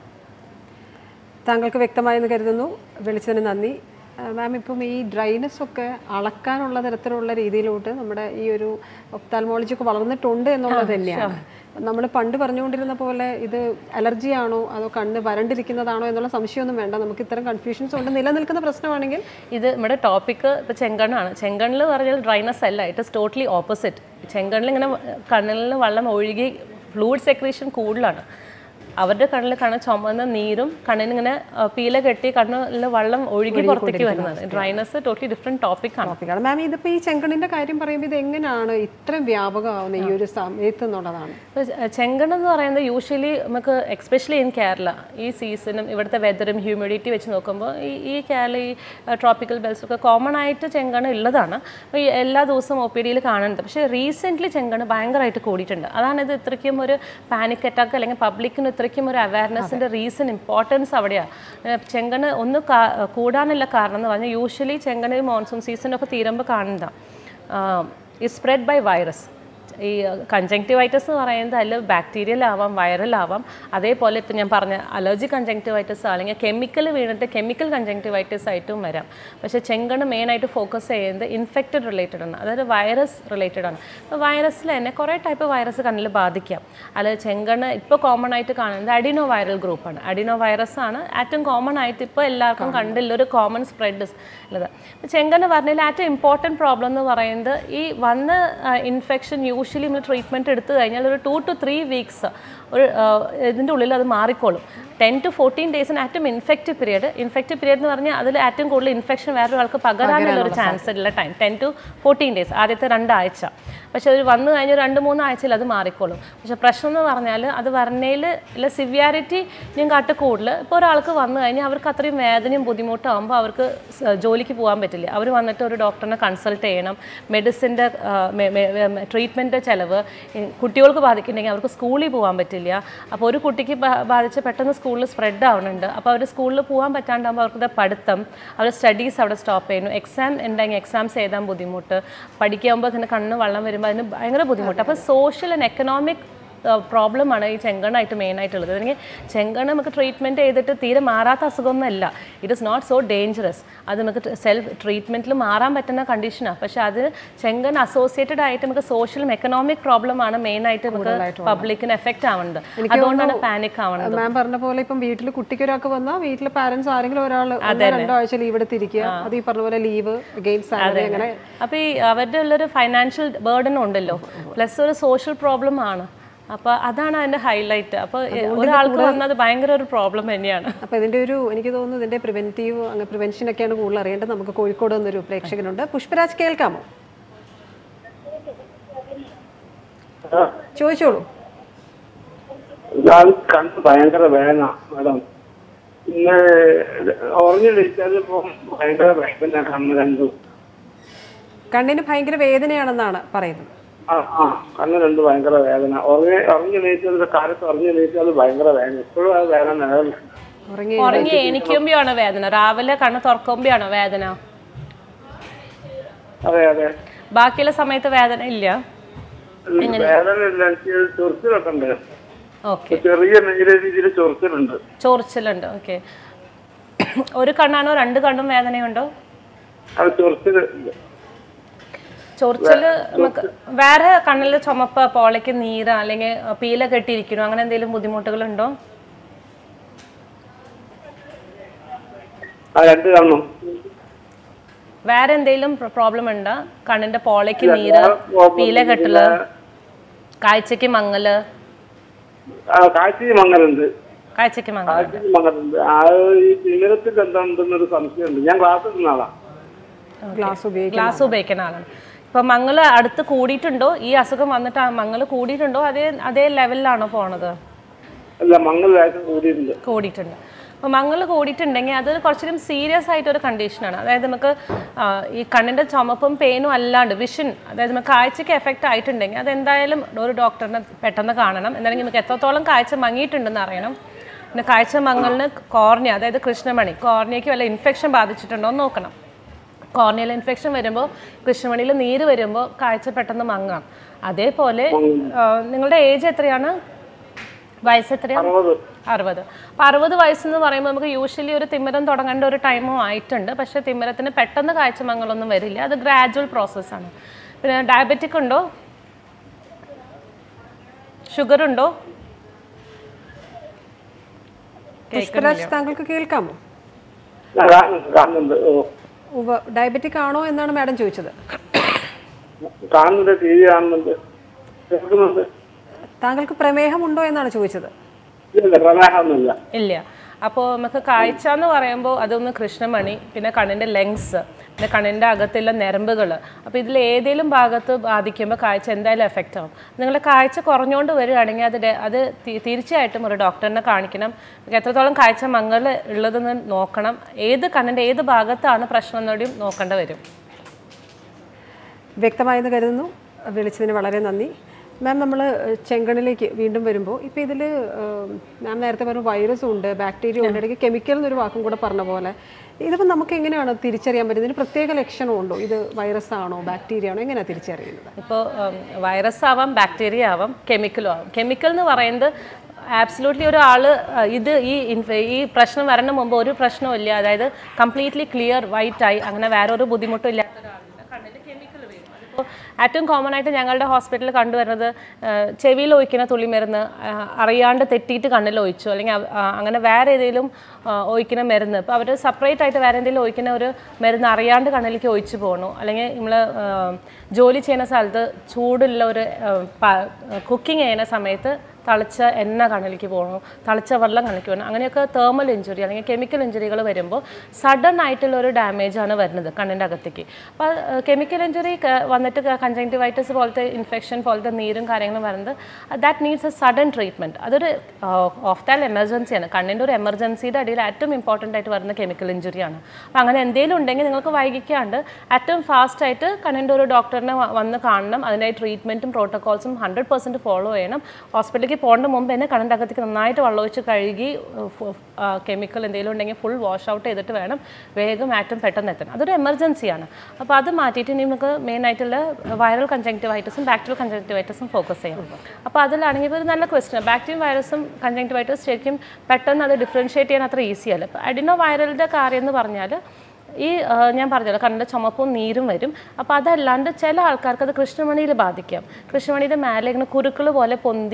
താങ്കൾക്ക് വ്യക്തമായെന്ന് കരുതുന്നു വിളിച്ചതിന് നന്ദി മാം ഇപ്പം ഈ ഡ്രൈനെസ് ഒക്കെ അളക്കാനുള്ള തരത്തിലുള്ള രീതിയിലോട്ട് നമ്മുടെ ഈ ഒരു ഒപ്താൽമോളജി ഒക്കെ വളർന്നിട്ടുണ്ട് എന്നുള്ളത് തന്നെയാണ് നമ്മൾ പണ്ട് പറഞ്ഞുകൊണ്ടിരുന്ന പോലെ ഇത് അലർജി ആണോ അതോ കണ്ണ് വരണ്ടിരിക്കുന്നതാണോ എന്നുള്ള സംശയമൊന്നും വേണ്ട നമുക്ക് ഇത്തരം കൺഫ്യൂഷൻസ് കൊണ്ട് നിലനിൽക്കുന്ന പ്രശ്നമാണെങ്കിൽ ഇത് നമ്മുടെ ടോപ്പിക്ക് ഇപ്പോൾ ചെങ്കണ്ണാണ് ചെങ്കണ്ണിൽ പറഞ്ഞാൽ ഡ്രൈനസ് അല്ല ഇറ്റ് ഇസ് ടോട്ടലി ഓപ്പോസിറ്റ് ചെങ്കണ്ണിൽ ഇങ്ങനെ കണ്ണിൽ നിന്ന് വെള്ളം ഒഴുകി ഫ്ലൂയിഡ് സെക്രീഷൻ കൂടുതലാണ് അവരുടെ കണ്ണിൽ കണ്ണ് ചുമന്ന നീരും കണ്ണിനിങ്ങനെ ആ, പീല കെട്ടി കണ്ണിൽ വെള്ളം ഒഴുകി പുറത്തേക്ക് വരുന്നത് ഡ്രൈനസ് ടോട്ടലി ഡിഫറെൻറ്റ് ടോപ്പിക്കാണ് ടോപ്പിക്കാണ് മാം ഇതിപ്പോൾ ഈ ചെങ്കണ്ണിൻ്റെ കാര്യം പറയുമ്പോൾ ഇത് എങ്ങനെയാണ് ഇത്രയും വ്യാപകമാവുന്ന ഈ ഒരു സമയത്ത് എന്നുള്ളതാണ് ഇപ്പൊ ചെ- ചെങ്കണ്ണ് എന്ന് പറയുന്നത് യൂഷ്വലി നമുക്ക് എക്സ്പെഷ്യലി ഇൻ കേരള ഈ സീസണും ഇവിടുത്തെ വെതറും ഹ്യൂമിഡിറ്റി വെച്ച് നോക്കുമ്പോൾ ഈ ഈ കേരള ഈ ട്രോപ്പിക്കൽ ബെൽസ് ഒക്കെ കോമൺ ആയിട്ട് ചെങ്കണ്ണ് ഉള്ളതാണ് അപ്പോൾ ഈ എല്ലാ ദിവസവും ഒ പി ഡിയിൽ കാണുന്നുണ്ട് പക്ഷേ റീസെൻ്റ്ലി ചെങ്കണ്ണ് ഭയങ്കരമായിട്ട് കൂടിയിട്ടുണ്ട് അതാണ് ഇത് ഇത്രയ്ക്കും ഒരു പാനിക് അറ്റാക്ക് അല്ലെങ്കിൽ പബ്ലിക്കിന് ഇത്രയ്ക്കും ഒരു അവയർനെസ്സിൻ്റെ റീസൺ ഇമ്പോർട്ടൻസ് അവിടെയാണ് ചെങ്കണ്ണ് ഒന്ന് കാ- കൂടാനുള്ള കാരണം എന്ന് പറഞ്ഞാൽ യൂഷ്വലി ചെങ്കണ്ണ് മോൺസൂൺ സീസണൊക്കെ തീരുമ്പോൾ കാണുന്നതാണ് ഈ സ്പ്രെഡ് ബൈ വൈറസ് ഈ കൺജങ്ക്റ്റിവൈറ്റസ് എന്ന് പറയുന്നത് അതിൽ ബാക്ടീരിയൽ ആവാം വൈറൽ ആവാം അതേപോലെ ഇപ്പം ഞാൻ പറഞ്ഞ അലർജി കൺജങ്ക്റ്റിവൈറ്റസ് അല്ലെങ്കിൽ കെമിക്കൽ വീണിട്ട് കെമിക്കൽ കൺജങ്ക്റ്റിവൈറ്റസ് ആയിട്ടും വരാം പക്ഷേ ചെങ്കണ്ണ് മെയിനായിട്ട് ഫോക്കസ് ചെയ്യുന്നത് ഇൻഫെക്റ്റഡ് റിലേറ്റഡ് ആണ് അതായത് വൈറസ് റിലേറ്റഡ് ആണ് അപ്പോൾ വൈറസിൽ തന്നെ കുറേ ടൈപ്പ് വൈറസ് കണ്ണിൽ ബാധിക്കാം അല്ല ചെങ്കണ്ണ് ഇപ്പോൾ കോമൺ ആയിട്ട് കാണുന്നത് അഡിനോ വൈറൽ ഗ്രൂപ്പാണ് അഡിനോ വൈറസ് ആണ് ഏറ്റവും കോമൺ ആയിട്ട് ഇപ്പോൾ എല്ലാവർക്കും കണ്ടില്ല ഒരു കോമൺ സ്പ്രെഡ് ഉള്ളത് അപ്പോൾ ചെങ്കണ്ണ് പറഞ്ഞതിൽ ഏറ്റവും ഇമ്പോർട്ടൻറ്റ് പ്രോബ്ലം എന്ന് പറയുന്നത് ഈ വന്ന ഇൻഫെക്ഷൻ യൂഷ്വലി നമ്മൾ ട്രീറ്റ്മെൻറ്റ് എടുത്തു കഴിഞ്ഞാൽ ഒരു ടു ടു ത്രീ വീക്സ് ഒരു ആ, ഇതിൻ്റെ ഉള്ളിൽ അത് മാറിക്കോളും ടെൻ ടു ഫോർട്ടീൻ ഡേയ്സിന് ഏറ്റവും ഇൻഫെക്റ്റീവ് പീരീഡ് ഇൻഫെക്റ്റീവ് പീരീഡ് എന്ന് പറഞ്ഞാൽ അതിൽ ഏറ്റവും കൂടുതൽ ഇൻഫെക്ഷൻ വേറൊരാൾക്ക് പകരാനുള്ള ഒരു ചാൻസ് ഉള്ള time ten to fourteen days ആദ്യത്തെ രണ്ടാഴ്ച പക്ഷെ അത് വന്നു കഴിഞ്ഞ് രണ്ട് മൂന്ന് ആഴ്ചയിൽ അത് മാറിക്കോളും പക്ഷെ പ്രശ്നം എന്ന് പറഞ്ഞാൽ അത് വരണേൽ ഇല്ല സിവിയാരിറ്റി ഞാൻ കാട്ട് കൂടുതൽ ഇപ്പോൾ ഒരാൾക്ക് വന്നു കഴിഞ്ഞാൽ അവർക്ക് അത്രയും വേദനയും ബുദ്ധിമുട്ടാകുമ്പോൾ അവർക്ക് സ- ജോലിക്ക് പോകാൻ പറ്റില്ല അവർ വന്നിട്ട് ഒരു ഡോക്ടറിനെ കൺസൾട്ട് ചെയ്യണം മെഡിസിൻ്റെ ട്രീറ്റ്മെൻറ്റ് ചിലവ് ഈ കുട്ടികൾക്ക് ബാധിക്കുന്നുണ്ടെങ്കിൽ അവർക്ക് സ്കൂളിൽ പോകാൻ പറ്റില്ല അപ്പോൾ ഒരു കുട്ടിക്ക് ബാ- ബാധിച്ച് പെട്ടെന്ന് സ്കൂളിൽ സ്പ്രെഡ് ആവുന്നുണ്ട് അപ്പോൾ അവർ സ്കൂളിൽ പോകാൻ പറ്റാണ്ടാകുമ്പോൾ അവർക്ക് പഠിത്തം അവരുടെ സ്റ്റഡീസ് അവിടെ സ്റ്റോപ്പ് ചെയ്യുന്നു എക്സാം ഉണ്ടെങ്കിൽ എക്സാംസ് എഴുതാൻ ബുദ്ധിമുട്ട് പഠിക്കുമ്പോൾ ഇങ്ങനെ കണ്ണ് വെള്ളം വരുമ്പോൾ അതിന് ഭയങ്കര ബുദ്ധിമുട്ട് അപ്പോൾ സോഷ്യൽ ആൻഡ് എക്കണോമിക് പ്രോബ്ലമാണ് ഈ ചെങ്കണ്ണായിട്ട് മെയിൻ ആയിട്ടുള്ളത് അല്ലെങ്കിൽ ചെങ്കണ്ണ് നമുക്ക് ട്രീറ്റ്മെൻറ്റ് ചെയ്തിട്ട് തീരെ മാറാത്ത അസുഖമൊന്നുമല്ല it is not so dangerous അത് നമുക്ക് സെൽഫ് ട്രീറ്റ്മെൻറ്റിൽ മാറാൻ പറ്റുന്ന കണ്ടീഷനാണ് പക്ഷേ അത് ചെങ്കണ്ണ് അസോസിയേറ്റഡ് ആയിട്ട് നമുക്ക് സോഷ്യലും എക്കണോമിക് പ്രോബ്ലമാണ് മെയിൻ ആയിട്ട് നമുക്ക് പബ്ലിക്കിന് എഫക്റ്റ് ആവുന്നത് അതുകൊണ്ടാണ് പാനിക് ആവുന്നത് മാം പറഞ്ഞ പോലെ ഇപ്പം വീട്ടിൽ കുട്ടിക്ക് ഒരാൾക്ക് വന്നാൽ വീട്ടിലെ പാരന്റ്സ് ആരെങ്കിലും ഒരാൾ ഒന്നോ രണ്ടോ ആഴ്ച ലീവ് എടുത്തിരിക്കുക അത് ഈ പറഞ്ഞ പോലെ ലീവ് അഗെയിൻ സാലറി അങ്ങനെ അപ്പോൾ ഈ അവരുടെ ഉള്ളൊരു ഫൈനാൻഷ്യൽ ബേർഡനും ഉണ്ടല്ലോ പ്ലസ് ഒരു സോഷ്യൽ പ്രോബ്ലം ആണ് അപ്പോൾ അതാണ് അതിൻ്റെ ഹൈലൈറ്റ് അപ്പോൾ ഒരാൾക്ക് വന്നത് ഭയങ്കര ഒരു പ്രോബ്ലം തന്നെയാണ് അപ്പോൾ ഇതിൻ്റെ ഒരു എനിക്ക് തോന്നുന്നു ഇതിൻ്റെ പ്രിവെൻറ്റീവ് അങ്ങനെ പ്രിവെൻഷൻ ഒക്കെയാണ് കൂടുതൽ അറിയേണ്ടത് നമുക്ക് കോഴിക്കോട് നിന്നൊരു പ്രേക്ഷകനുണ്ട് പുഷ്പരാജ് കേൾക്കാമോ ചോദിച്ചോളൂ ഞാൻ കണ്ട് ഭയങ്കര വേദന മാഡം പിന്നെ ഉറങ്ങി വിളിച്ചാൽ ഇപ്പൊ ഭയങ്കര വേദന കണ്ണ് രണ്ടും കണ്ണിന് ഭയങ്കര വേദനയാണെന്നാണ് പറയുന്നത് ആ ആ കണ്ണ് രണ്ട് ഭയങ്കര വേദന ഉറങ്ങി ഉറങ്ങി എണീറ്റത് കാലത്ത് ഉറങ്ങി എണീറ്റത് ഭയങ്കര വേദന ഇപ്പോഴും ആ വേദന നിലനിൽക്കുന്നു ഉറങ്ങി ഉറങ്ങി എണീക്കുമ്പോഴാണോ വേദന രാവിലെ കണ്ണ് തുറക്കുമ്പോഴാണോ വേദന അതെ അതെ ബാക്കിയുള്ള സമയത്ത് വേദന ഇല്ല വേദന ഇല്ല എനിക്ക് ചൊറിച്ചിലൊക്കെ ഉണ്ട് ഓക്കെ ചെറിയ നേരിയ രീതിയിൽ ചൊറിച്ചിലുണ്ട് ചോർച്ചിലുണ്ട് ഓക്കെ ഒരു കണ്ണാണോ രണ്ട് കണ്ണും വേദനയുണ്ടോ അത് ചൊറിച്ചിൽ ചൊറിച്ചില് നമുക്ക് വേറെ കണ്ണിൽ ചുമപ്പ് പോളയ്ക്ക് നീര് അല്ലെങ്കിൽ പീല കെട്ടിയിരിക്കണോ അങ്ങനെ എന്തെങ്കിലും ബുദ്ധിമുട്ടുകളുണ്ടോ ആ രണ്ട് കണ്ണും വേറെ എന്തെങ്കിലും പ്രോബ്ലം ഉണ്ടോ കണ്ണിന്റെ പോളയ്ക്ക് നീര് പീല കെട്ടല് കാഴ്ചക്ക് മങ്ങല് ആ കാഴ്ചയും മങ്ങലുണ്ട് കാഴ്ചക്ക് മങ്ങല് കാഴ്ചയും മങ്ങലുണ്ട് ആ ഈ തിമിരത്തിൽ എന്താണെന്നൊരു സംശയമുണ്ട് ഞാൻ ക്ലാസ് എടുക്കുന്ന ആളാ ഗ്ലാസ് ഉപയോഗിക്കും ഗ്ലാസ് ഉപയോഗിക്കുന്ന ആളാണ് ഇപ്പൊ മങ്ങള് അടുത്ത് കൂടിയിട്ടുണ്ടോ ഈ അസുഖം വന്നിട്ട് ആ മങ്ങള് കൂടിയിട്ടുണ്ടോ അതേ അതേ ലെവലിലാണോ പോണത് അല്ല മങ്ങൽ വേഗം കൂടിയിട്ടുണ്ട് കൂടിയിട്ടുണ്ട് അപ്പോൾ മങ്ങൾ കൂടിയിട്ടുണ്ടെങ്കിൽ അത് കുറച്ചുകൂടി സീരിയസ് ആയിട്ടൊരു കണ്ടീഷനാണ് അതായത് നമുക്ക് ആ, ഈ കണ്ണിൻ്റെ ചുമപ്പും പെയിനും അല്ലാണ്ട് വിഷൻ അതായത് നമുക്ക് കാഴ്ചയ്ക്ക് എഫക്റ്റ് ആയിട്ടുണ്ടെങ്കിൽ അതെന്തായാലും ഒരു ഡോക്ടറിനെ പെട്ടെന്ന് കാണണം എന്തായാലും നമുക്ക് എത്രത്തോളം കാഴ്ച മങ്ങിയിട്ടുണ്ടെന്ന് അറിയണം പിന്നെ കാഴ്ച മങ്ങലിന് കോർണിയ അതായത് കൃഷ്ണമണി കോർണിയയ്ക്ക് വല്ല ഇൻഫെക്ഷൻ ബാധിച്ചിട്ടുണ്ടോ എന്ന് നോക്കണം കോർണിയൽ ഇൻഫെക്ഷൻ വരുമ്പോൾ കൃഷ്ണമണിയിൽ നീര് വരുമ്പോൾ കാഴ്ച പെട്ടെന്ന് മങ്ങാം അതേപോലെ ആ, നിങ്ങളുടെ ഏജ് എത്രയാണ് വയസ്സ് എത്രയാണ് അറുപത് അറുപത് അപ്പോൾ അറുപത് വയസ്സെന്ന് പറയുമ്പോൾ നമുക്ക് യൂഷ്വലി ഒരു തിമിരം തുടങ്ങേണ്ട ഒരു ടൈമും ആയിട്ടുണ്ട് പക്ഷേ തിമിരത്തിന് പെട്ടെന്ന് കാഴ്ചമങ്ങളൊന്നും വരില്ല അത് ഗ്രാജുവൽ പ്രോസസ്സാണ് പിന്നെ ഡയബറ്റിക് ഉണ്ടോ ഷുഗർ ഉണ്ടോ പുഷ്പരാജ് താങ്കൾക്ക് കേൾക്കാമോ ഞാൻ കാണുന്നുണ്ട് കാണുന്നുണ്ട് ഓ ഉവ്വ് ഡയബറ്റിക് ആണോ എന്നാണ് മാഡം ചോദിച്ചത് കാണുന്നുണ്ട് ടി വി കാണുന്നുണ്ട് കേൾക്കുന്നുണ്ട് താങ്കൾക്ക് പ്രമേഹമുണ്ടോ എന്നാണ് ചോദിച്ചത് ഇല്ല പ്രമേഹമൊന്നുമില്ല ഇല്ല അപ്പോൾ നമുക്ക് കാഴ്ച എന്ന് പറയുമ്പോൾ അതൊന്ന് കൃഷ്ണമണി പിന്നെ കണ്ണിൻ്റെ ലെങ്സ് പിന്നെ കണ്ണിൻ്റെ അകത്തുള്ള ഞരമ്പുകൾ അപ്പോൾ ഇതിൽ ഏതെങ്കിലും ഭാഗത്ത് ബാധിക്കുമ്പോൾ കാഴ്ച എന്തായാലും എഫക്റ്റ് ആവും നിങ്ങളുടെ കാഴ്ച കുറഞ്ഞുകൊണ്ട് വരികയാണെങ്കിൽ അത് ഡെ- അത് തി- തീർച്ചയായിട്ടും ഒരു ഡോക്ടറിനെ കാണിക്കണം നിങ്ങൾക്ക് എത്രത്തോളം കാഴ്ച മങ്ങൽ ഉള്ളതെന്ന് നോക്കണം ഏത് കണ്ണിൻ്റെ ഏത് ഭാഗത്താണ് പ്രശ്നം എന്നോടെയും നോക്കേണ്ടി വരും വ്യക്തമായെന്ന് കരുതുന്നു വിളിച്ചതിന് വളരെ നന്ദി മാം നമ്മൾ ചെങ്കണ്ണിലേക്ക് വീണ്ടും വരുമ്പോൾ ഇപ്പോൾ ഇതിൽ മാം നേരത്തെ പറഞ്ഞ വൈറസും ഉണ്ട് ബാക്ടീരിയ ഉണ്ട് ഇടയ്ക്ക് കെമിക്കൽ എന്നൊരു വാക്കും കൂടെ പറഞ്ഞ പോലെ ഇതിപ്പോൾ നമുക്ക് എങ്ങനെയാണ് തിരിച്ചറിയാൻ പറ്റുന്നത് ഇതിന് പ്രത്യേക ലക്ഷണമുണ്ടോ ഇത് വൈറസ് ആണോ ബാക്ടീരിയ ആണോ എങ്ങനെയാണ് തിരിച്ചറിയുന്നത് ഇപ്പോൾ വൈറസ് ആവാം ബാക്ടീരിയ ആവാം കെമിക്കലും ആവാം കെമിക്കൽ എന്ന് പറയുന്നത് ആബ്സലൂട്ട്ലി ഒരാൾ ഇത് ഈ ഇൻഫ- ഈ പ്രശ്നം വരണ മുമ്പ് ഒരു പ്രശ്നവും ഇല്ല അതായത് കംപ്ലീറ്റ്ലി ക്ലിയർ വൈറ്റ് ആയി അങ്ങനെ വേറെ ഒരു ബുദ്ധിമുട്ടും ഇല്ലാത്ത ഒരാളുടെ കണ്ണിൽ കെമിക്കൽ വരും അതിപ്പോൾ ഏറ്റവും കോമൺ ആയിട്ട് ഞങ്ങളുടെ ഹോസ്പിറ്റലിൽ കണ്ടുവരുന്നത് ചെവിയിൽ ഒഴിക്കുന്ന തുള്ളിമരുന്ന് ആ, അറിയാണ്ട് തെറ്റിയിട്ട് കണ്ണിൽ ഒഴിച്ചു അല്ലെങ്കിൽ അവ- ആ, അങ്ങനെ വേറെ ഏതെങ്കിലും ആ, ഒഴിക്കുന്ന മരുന്ന് ഇപ്പോൾ അവർ സെപ്പറേറ്റ് ആയിട്ട് വേറെ എന്തെങ്കിലും ഒഴിക്കുന്ന ഒരു മരുന്ന് അറിയാണ്ട് കണ്ണിലേക്ക് ഒഴിച്ചു പോകണു അല്ലെങ്കിൽ നമ്മൾ ജോലി ചെയ്യുന്ന സ്ഥലത്ത് ചൂടുള്ള ഒരു കുക്കിംഗ് ചെയ്യുന്ന സമയത്ത് തളിച്ച എണ്ണ കണ്ണിലേക്ക് പോകണു തളിച്ച വെള്ളം കണ്ണിലേക്ക് പോകണം അങ്ങനെയൊക്കെ തേർമൽ ഇഞ്ചുറി അല്ലെങ്കിൽ കെമിക്കൽ ഇഞ്ചുറികൾ വരുമ്പോൾ സഡൻ ആയിട്ടുള്ള ഒരു ഡാമേജ് ആണ് വരുന്നത് കണ്ണിൻ്റെ അകത്തേക്ക് അപ്പോൾ കെമിക്കൽ ഇഞ്ചുറി വന്നിട്ട് കൺജങ്ക്റ്റിവൈറ്റിസ് പോലത്തെ ഇൻഫെക്ഷൻ പോലത്തെ നീരും കാര്യങ്ങളും വരുന്നത് that needs a sudden treatment അതൊരു ഓഫ് ദാൽ എമർജൻസിയാണ് കണ്ണിൻ്റെ ഒരു എമർജൻസിയുടെ അടിയിൽ ഏറ്റവും ഇമ്പോർട്ടൻ്റ് ആയിട്ട് വരുന്ന കെമിക്കൽ ഇഞ്ചുറിയാണ് അപ്പോൾ അങ്ങനെ എന്തെങ്കിലും ഉണ്ടെങ്കിൽ നിങ്ങൾക്ക് വൈകിക്കാണ്ട് ഏറ്റവും ഫാസ്റ്റ് ആയിട്ട് കണ്ണിൻ്റെ ഒരു ഡോക്ടറിനെ വ- വന്ന് കാണണം അതിനായി ട്രീറ്റ്മെൻറ്റും പ്രോട്ടോകോൾസും ഹൺഡ്രഡ് പെർസെൻറ്റ് ഫോളോ ചെയ്യണം ഹോസ്പിറ്റലിലേക്ക് പോകേണ്ട മുമ്പ് തന്നെ കണ്ണിൻ്റെ അകത്തേക്ക് നന്നായിട്ട് വെള്ളമൊഴിച്ച് കഴുകി കെമിക്കൽ എന്തെങ്കിലും ഉണ്ടെങ്കിൽ ഫുൾ വാഷ് ഔട്ട് ചെയ്തിട്ട് വേണം വേഗം ഏറ്റവും പെട്ടെന്ന് എത്തണം അതൊരു എമർജൻസിയാണ് അപ്പോൾ അത് മാറ്റിയിട്ട് ഇനി നമുക്ക് മെയിൻ ആയിട്ടുള്ള വൈറൽ കൺജങ്ക്റ്റിവൈറ്റസും ബാക്ടീരിയൽ കൺജങ്ക്റ്റിവൈറ്റസും ഫോക്കസ് ചെയ്യാം അപ്പോൾ അതിലാണെങ്കിൽ ഇപ്പോൾ ഒരു നല്ല ക്വസ്റ്റൻ ബാക്ടീരിയൽ വൈറസും കൺജങ്ക്റ്റിവൈറ്റസ് ശരിക്കും പെട്ടെന്ന് അത് ഡിഫറൻഷ്യേറ്റ് ചെയ്യാൻ അത്ര ഈസിയല്ല ഇപ്പോൾ അഡിനോ വൈറലിൻ്റെ കാര്യം എന്ന് പറഞ്ഞാൽ ഈ ആ, ഞാൻ പറഞ്ഞല്ലോ കണ്ണിൻ്റെ ചുമപ്പും നീരും വരും അപ്പോൾ അതല്ലാണ്ട് ചില ആൾക്കാർക്ക് അത് കൃഷ്ണമണിയിൽ ബാധിക്കാം കൃഷ്ണമണിയുടെ മേലെ ഇങ്ങനെ കുരുക്കൾ പോലെ പൊന്തി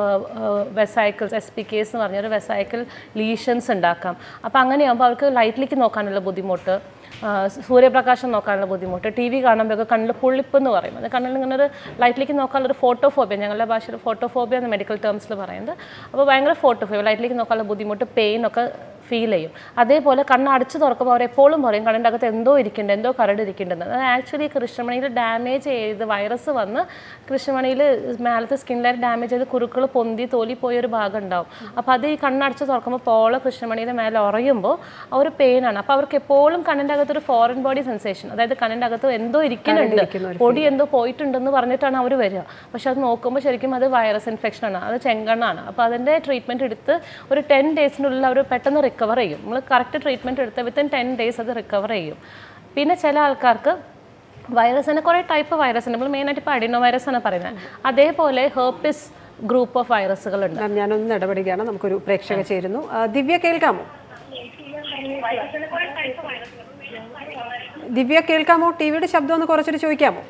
വെസൈക്കിൾസ് എസ് പി കേസ് എന്ന് പറഞ്ഞൊരു വെസൈക്കിൾ ലീഷൻസ് ഉണ്ടാക്കാം അപ്പോൾ അങ്ങനെയാകുമ്പോൾ അവർക്ക് ലൈറ്റിലേക്ക് നോക്കാനുള്ള ബുദ്ധിമുട്ട് ആ, സൂര്യപ്രകാശം നോക്കാനുള്ള ബുദ്ധിമുട്ട് ടി വി കാണുമ്പോഴൊക്കെ കണ്ണിൽ പുള്ളിപ്പ് എന്ന് പറയും അത് കണ്ണിൽ ഇങ്ങനെ ഒരു ലൈറ്റിലേക്ക് നോക്കാനുള്ള ഒരു ഫോട്ടോഫോബിയ ഞങ്ങളുടെ ഭാഷയിൽ ഫോട്ടോഫോബിയ എന്ന് മെഡിക്കൽ ടേംസിൽ പറയുന്നത് അപ്പോൾ ഭയങ്കര ഫോട്ടോഫോബിയ ലൈറ്റിലേക്ക് നോക്കാനുള്ള ബുദ്ധിമുട്ട് പെയിൻ ഒക്കെ ഫീൽ ചെയ്യും അതേപോലെ കണ്ണ് അടച്ചു തുറക്കുമ്പോൾ അവർ എപ്പോഴും പറയും കണ്ണിൻ്റെ അകത്ത് എന്തോ ഇരിക്കുന്നുണ്ട് എന്തോ കരട് ഇരിക്കുന്നുണ്ട് അത് ആക്ച്വലി കൃഷ്ണമണിയിൽ ഡാമേജ് ചെയ്ത് വൈറസ് വന്ന് കൃഷ്ണമണിയിൽ മേലത്തെ സ്കിൻ ലെയർ ഡാമേജ് ചെയ്ത് കുരുക്കൾ പൊന്തി തോലി പോയൊരു ഭാഗം ഉണ്ടാവും അപ്പോൾ അത് ഈ കണ്ണടച്ച് തുറക്കുമ്പോൾ പോള കൃഷ്ണമണിയുടെ മേലെ ഉറയുമ്പോൾ ആ ഒരു പെയിനാണ് അപ്പോൾ അവർക്ക് എപ്പോഴും കണ്ണിൻ്റെ അകത്ത് ഒരു ഫോറിൻ ബോഡി സെൻസേഷൻ അതായത് കണ്ണിൻ്റെ അകത്ത് എന്തോ ഇരിക്കുന്നുണ്ട് പൊടി എന്തോ പോയിട്ടുണ്ടെന്ന് പറഞ്ഞിട്ടാണ് അവർ വരിക പക്ഷെ അത് നോക്കുമ്പോൾ ശരിക്കും അത് വൈറസ് ഇൻഫെക്ഷൻ ആണ് അത് ചെങ്കണ്ണാണ് അപ്പോൾ അതിൻ്റെ ട്രീറ്റ്മെൻറ്റ് എടുത്ത് ഒരു ടെൻ ഡേയ്സിനുള്ളിൽ അവർ പെട്ടെന്ന് റിക്കവർ ചെയ്യും നമ്മൾ കറക്റ്റ് ട്രീറ്റ്മെൻറ്റ് എടുത്ത് വിത്തിൻ ടെൻ ഡേയ്സ് അത് റിക്കവർ ചെയ്യും പിന്നെ ചില ആൾക്കാർക്ക് വൈറസിന് കുറേ ടൈപ്പ് വൈറസ് ഉണ്ട് നമ്മൾ മെയിനായിട്ട് ഇപ്പോൾ അഡിനോ വൈറസ് ആണ് പറയുന്നത് അതേപോലെ ഹേർപ്പിസ് ഗ്രൂപ്പ് ഓഫ് വൈറസുകളുണ്ട് മാം ഞാനൊന്ന് ഇടപെടുകയാണ് നമുക്കൊരു പ്രേക്ഷക ചേരുന്നു ആ, ദിവ്യ കേൾക്കാമോ ദിവ്യ കേൾക്കാമോ ടി വിയുടെ ശബ്ദം ഒന്ന് കുറച്ചിട്ട് ചോദിക്കാമോ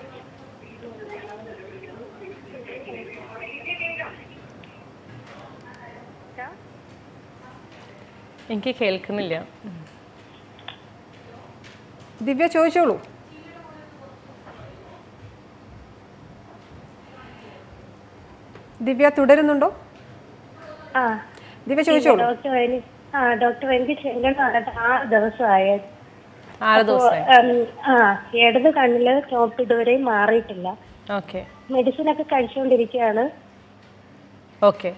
എനിക്ക് കേൾക്കുന്നില്ല ദിവ്യ ചോദിച്ചോളൂ ദിവ്യ തുടരുന്നുണ്ടോ ആ ദിവ്യ ചോദിച്ചോളൂ ഡോക്ടർ എനി- ആ ഡോക്ടർ എനിക്ക് ചെങ്കണ്ണ് വന്നിട്ട് ആറ് ദിവസമായി ആറ് ദിവസമായി ഉം, ആ ഇടത് കണ്ണില് ചോപ്പ് ഇതുവരെയും മാറിയിട്ടില്ല ഓക്കെ മെഡിസിൻ ഒക്കെ കഴിച്ചുകൊണ്ടിരിക്കുകയാണ് ഓക്കെ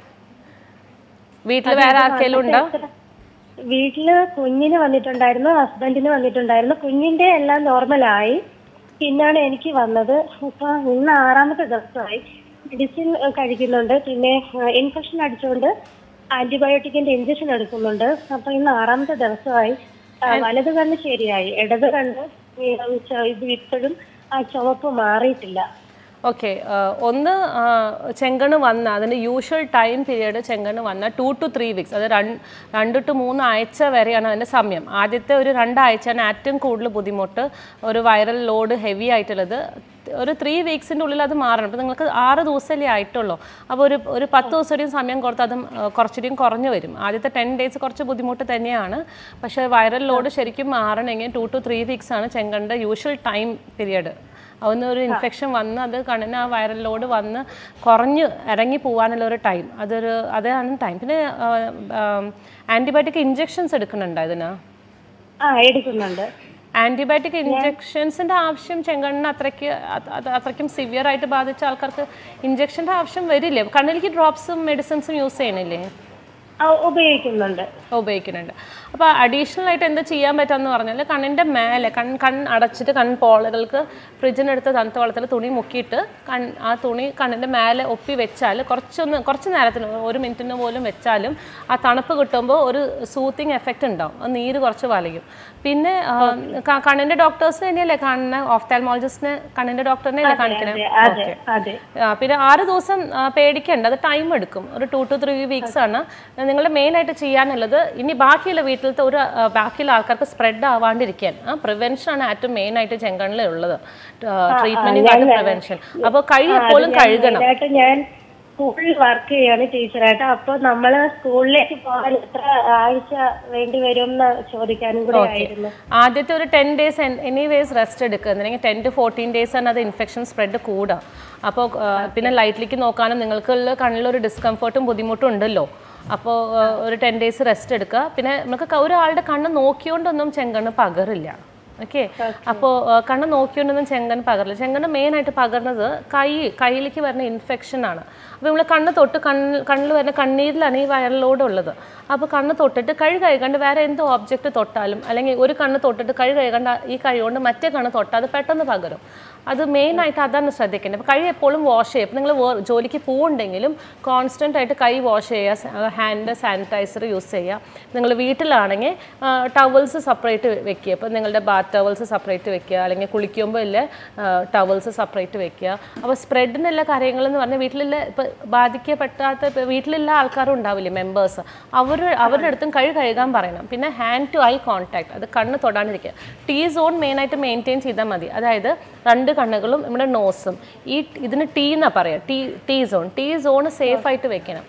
വീട്ടിൽ വേറെ ആർക്കെങ്കിലും ഉണ്ടോ വീട്ടില് കുഞ്ഞിന് വന്നിട്ടുണ്ടായിരുന്നു ഹസ്ബൻഡിന് വന്നിട്ടുണ്ടായിരുന്നു കുഞ്ഞിന്റെ എല്ലാം നോർമലായി പിന്നാണ് എനിക്ക് വന്നത് ഇപ്പൊ ഇന്ന് ആറാമത്തെ ദിവസമായി മെഡിസിൻ കഴിക്കുന്നുണ്ട് പിന്നെ ഇൻഫെക്ഷൻ അടിച്ചുകൊണ്ട് ആന്റിബയോട്ടിക്കിന്റെ ഇഞ്ചക്ഷൻ എടുക്കുന്നുണ്ട് അപ്പൊ ഇന്ന് ആറാമത്തെ ദിവസമായി ആ, വലത് കണ്ണ് ശരിയായി ഇടത് കണ്ണ് ഈ, ച- ഇത് ഇപ്പോഴും ആ ചുവപ്പ് മാറിയിട്ടില്ല ഓക്കെ ഒന്ന് ആ, ചെങ്കണ്ണ് വന്ന അതിൻ്റെ യൂഷ്വൽ ടൈം പീരീഡ് ചെങ്കണ്ണ് വന്ന ടു ടു ത്രീ വീക്സ് അത് രണ്ട് രണ്ട് ടു മൂന്ന് ആഴ്ച വരെയാണ് അതിൻ്റെ സമയം ആദ്യത്തെ ഒരു രണ്ടാഴ്ചയാണ് ഏറ്റവും കൂടുതൽ ബുദ്ധിമുട്ട് ഒരു വൈറൽ ലോഡ് ഹെവി ആയിട്ടുള്ളത് ഒരു ത്രീ വീക്സിൻ്റെ ഉള്ളിൽ അത് മാറണം അപ്പോൾ നിങ്ങൾക്ക് ആറ് ദിവസമല്ലേ ആയിട്ടുള്ളൂ അപ്പോൾ ഒരു ഒരു പത്ത് ദിവസത്തെയും സമയം കൊടുത്ത് അത് കുറച്ചുകൂടിയും കുറഞ്ഞു വരും ആദ്യത്തെ ടെൻ ഡേയ്സ് കുറച്ച് ബുദ്ധിമുട്ട് തന്നെയാണ് പക്ഷേ വൈറൽ ലോഡ് ശരിക്കും മാറണമെങ്കിൽ ടു ടു ത്രീ വീക്സ് ആണ് ചെങ്കണ്ണിൻ്റെ യൂഷ്വൽ ടൈം പീരിയഡ് അതൊന്ന് ഒരു ഇൻഫെക്ഷൻ വന്ന് അത് കണ്ണിന് ആ വൈറൽ ലോഡ് വന്ന് കുറഞ്ഞ് ഇറങ്ങി പോകാനുള്ള ഒരു ടൈം അതൊരു അതാണ് ടൈം പിന്നെ ആൻറ്റിബയോട്ടിക് ഇഞ്ചെക്ഷൻസ് എടുക്കുന്നുണ്ടോ ഇതിന് ആ എടുക്കുന്നുണ്ട് ആൻറ്റിബയോട്ടിക് ഇഞ്ചെക്ഷൻസിൻ്റെ ആവശ്യം ചെങ്കണ്ണിന് അത്രയ്ക്ക് അത് അത് അത്രയ്ക്കും സിവിയർ ആയിട്ട് ബാധിച്ച ആൾക്കാർക്ക് ഇഞ്ചെക്ഷൻ്റെ ആവശ്യം വരില്ലേ കണ്ണിലേക്ക് ഡ്രോപ്സും മെഡിസിൻസും യൂസ് ചെയ്യണില്ലേ ആ, ഉപയോഗിക്കുന്നുണ്ട് ഉപയോഗിക്കുന്നുണ്ട് അപ്പോൾ അഡീഷണൽ ആയിട്ട് എന്താ ചെയ്യാൻ പറ്റുമെന്ന് പറഞ്ഞാൽ കണ്ണിൻ്റെ മേലെ കൺ കൺ അടച്ചിട്ട് കൺപോളകൾക്ക് ഫ്രിഡ്ജിനെടുത്ത് തണുത്ത വെള്ളത്തിൽ തുണി മുക്കിയിട്ട് കൺ ആ തുണി കണ്ണിൻ്റെ മേലെ ഒപ്പി വെച്ചാൽ കുറച്ചൊന്ന് കുറച്ച് നേരത്തിന് ഒരു മിനിറ്റിന് പോലും വെച്ചാലും ആ തണുപ്പ് കിട്ടുമ്പോൾ ഒരു സൂത്തിങ് എഫക്റ്റ് ഉണ്ടാവും ആ നീര് കുറച്ച് വലിയും പിന്നെ ആ, ക- കണ്ണിൻ്റെ ഡോക്ടേഴ്സ് തന്നെയല്ലേ കാണുന്ന ഓഫ്താൽമോളജിസ്റ്റിനെ കണ്ണിൻ്റെ ഡോക്ടറിനെ അല്ലേ കാണിക്കണേ അതെ ഓക്കെ അതെ ആ, പിന്നെ ആറ് ദിവസം ആ, പേടിക്കണ്ട അത് ടൈം എടുക്കും ഒരു ടു ടു ത്രീ വീക്സ് ആണ് നിങ്ങളുടെ മെയിൻ ആയിട്ട് ചെയ്യാനുള്ളത് ഇനി ബാക്കിയുള്ള വീട്ടിലത്തെ ഒരു ആ, ബാക്കിയുള്ള ആൾക്കാർക്ക് സ്പ്രെഡ് ആവാണ്ടിരിക്കാൻ ആ പ്രിവെൻഷൻ ആണ് ഏറ്റവും മെയിൻ ആയിട്ട് ചെങ്കണ്ണിൽ ഉള്ളത് ട്രീറ്റ്മെന്റിനെക്കാട്ടും പ്രിവെൻഷൻ അപ്പോൾ കൈ എപ്പോഴും കഴുകണം മെയിനായിട്ട് ഞാൻ സ്കൂളിൽ വർക്ക് ചെയ്യാണ് ടീച്ചറായിട്ട് അപ്പൊ നമ്മള് സ്കൂളിലേക്ക് പോകാൻ എത്ര ആഴ്ച വേണ്ടി വരും എന്ന് ചോദിക്കാനും കൂടെ ആയിരുന്നു ആദ്യത്തെ ഒരു ടെൻ ഡേയ്സ് എനിവേസ് റെസ്റ്റ് എടുക്കുക അല്ലെങ്കിൽ ടെൻ ടു ഫോർട്ടീൻ ഡേയ്സ് ആണ് അത് ഇൻഫെക്ഷൻ സ്പ്രെഡ് കൂടാം അപ്പോൾ പിന്നെ ലൈറ്റിലേക്ക് നോക്കാനും നിങ്ങൾക്കുള്ള കണ്ണിലൊരു ഡിസ്കംഫർട്ടും ബുദ്ധിമുട്ടും ഉണ്ടല്ലോ അപ്പോൾ ഒരു ടെൻ ഡേയ്സ് റെസ്റ്റ് എടുക്കുക പിന്നെ നമുക്ക് ക- ഒരാളുടെ കണ്ണ് നോക്കിയോണ്ടൊന്നും ചെങ്കണ്ണ് പകരില്ല ഓക്കെ അപ്പോൾ കണ്ണ് നോക്കിയോണ്ടൊന്നും ചെങ്കൻ പകരില്ല ചെങ്കണ്ണ് മെയിനായിട്ട് പകർന്നത് കൈ കയ്യിലേക്ക് വരുന്ന ഇൻഫെക്ഷൻ ആണ് അപ്പോൾ നമ്മൾ കണ്ണ് തൊട്ട് കണ്ണ് കണ്ണിൽ വരുന്ന കണ്ണീരിലാണ് ഈ വൈറൽ ലോഡ് ഉള്ളത് അപ്പോൾ കണ്ണ് തൊട്ടിട്ട് കഴി കഴുകാണ്ട് വേറെ എന്ത് ഓബ്ജക്റ്റ് തൊട്ടാലും അല്ലെങ്കിൽ ഒരു കണ്ണ് തൊട്ടിട്ട് കഴി കഴുകാണ്ട് ഈ കൈ കൊണ്ട് മറ്റേ കണ്ണ് തൊട്ടാൽ അത് പെട്ടെന്ന് പകരും അത് മെയിനായിട്ട് അതാണ് ശ്രദ്ധിക്കേണ്ടത് അപ്പോൾ കൈ എപ്പോഴും വാഷ് ചെയ്യും അപ്പോൾ നിങ്ങൾ ജോലിക്ക് പോകുന്നുണ്ടെങ്കിലും കോൺസ്റ്റൻ്റ് ആയിട്ട് കൈ വാഷ് ചെയ്യുക ഹാൻഡ് സാനിറ്റൈസർ യൂസ് ചെയ്യുക നിങ്ങൾ വീട്ടിലാണെങ്കിൽ ടവൽസ് സെപ്പറേറ്റ് വെക്കുക ഇപ്പോൾ നിങ്ങളുടെ ബാത്ത് ടവൽസ് സെപ്പറേറ്റ് വെക്കുക അല്ലെങ്കിൽ കുളിക്കുമ്പോൾ ഇല്ല ടവൽസ് സെപ്പറേറ്റ് വെക്കുക അപ്പോൾ സ്പ്രെഡിനുള്ള കാര്യങ്ങൾ എന്ന് പറഞ്ഞാൽ വീട്ടിലുള്ള ഇപ്പോൾ ബാധിക്കപ്പെട്ടാത്ത ഇപ്പോൾ വീട്ടിലുള്ള ആൾക്കാരും ഉണ്ടാവില്ലേ മെമ്പേഴ്സ് അവർ അവരുടെ അടുത്തും കൈ കഴുകാൻ പറയണം പിന്നെ ഹാൻഡ് ടു ഐ കോൺടാക്ട് അത് കണ്ണ് തൊടാണ്ടിരിക്കുക ടീ സോൺ മെയിനായിട്ട് മെയിൻറ്റെയിൻ ചെയ്താൽ മതി അതായത് രണ്ട് കണ്ണുകളും നമ്മുടെ നോസും ഈ ഇതിന് ടീ എന്നാണ് പറയുക T T zone T zone safe ആയിട്ട് വെക്കണം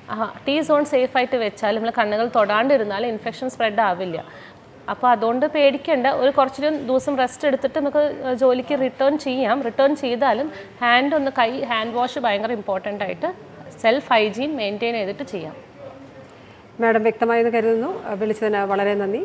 ടീ സോൺ സേഫ് ആയിട്ട് വെച്ചാൽ നമ്മൾ കണ്ണുകൾ തൊടാണ്ടിരുന്നാൽ ഇൻഫെക്ഷൻ സ്പ്രെഡ് ആവില്ല അപ്പോൾ അതുകൊണ്ട് പേടിക്കേണ്ട ഒരു കുറച്ച് ദിവസം റെസ്റ്റ് എടുത്തിട്ട് നമുക്ക് ജോലിക്ക് റിട്ടേൺ ചെയ്യാം റിട്ടേൺ ചെയ്താലും ഹാൻഡ് ഒന്ന് കൈ ഹാൻഡ് വാഷ് ഭയങ്കര ഇമ്പോർട്ടൻ്റ് ആയിട്ട് സെൽഫ് ഹൈജീൻ മെയിൻറ്റെയിൻ ചെയ്തിട്ട് ചെയ്യാം മാഡം വ്യക്തമായെന്ന് കരുതുന്നു ആ, വിളിച്ചതിന് വളരെ നന്ദി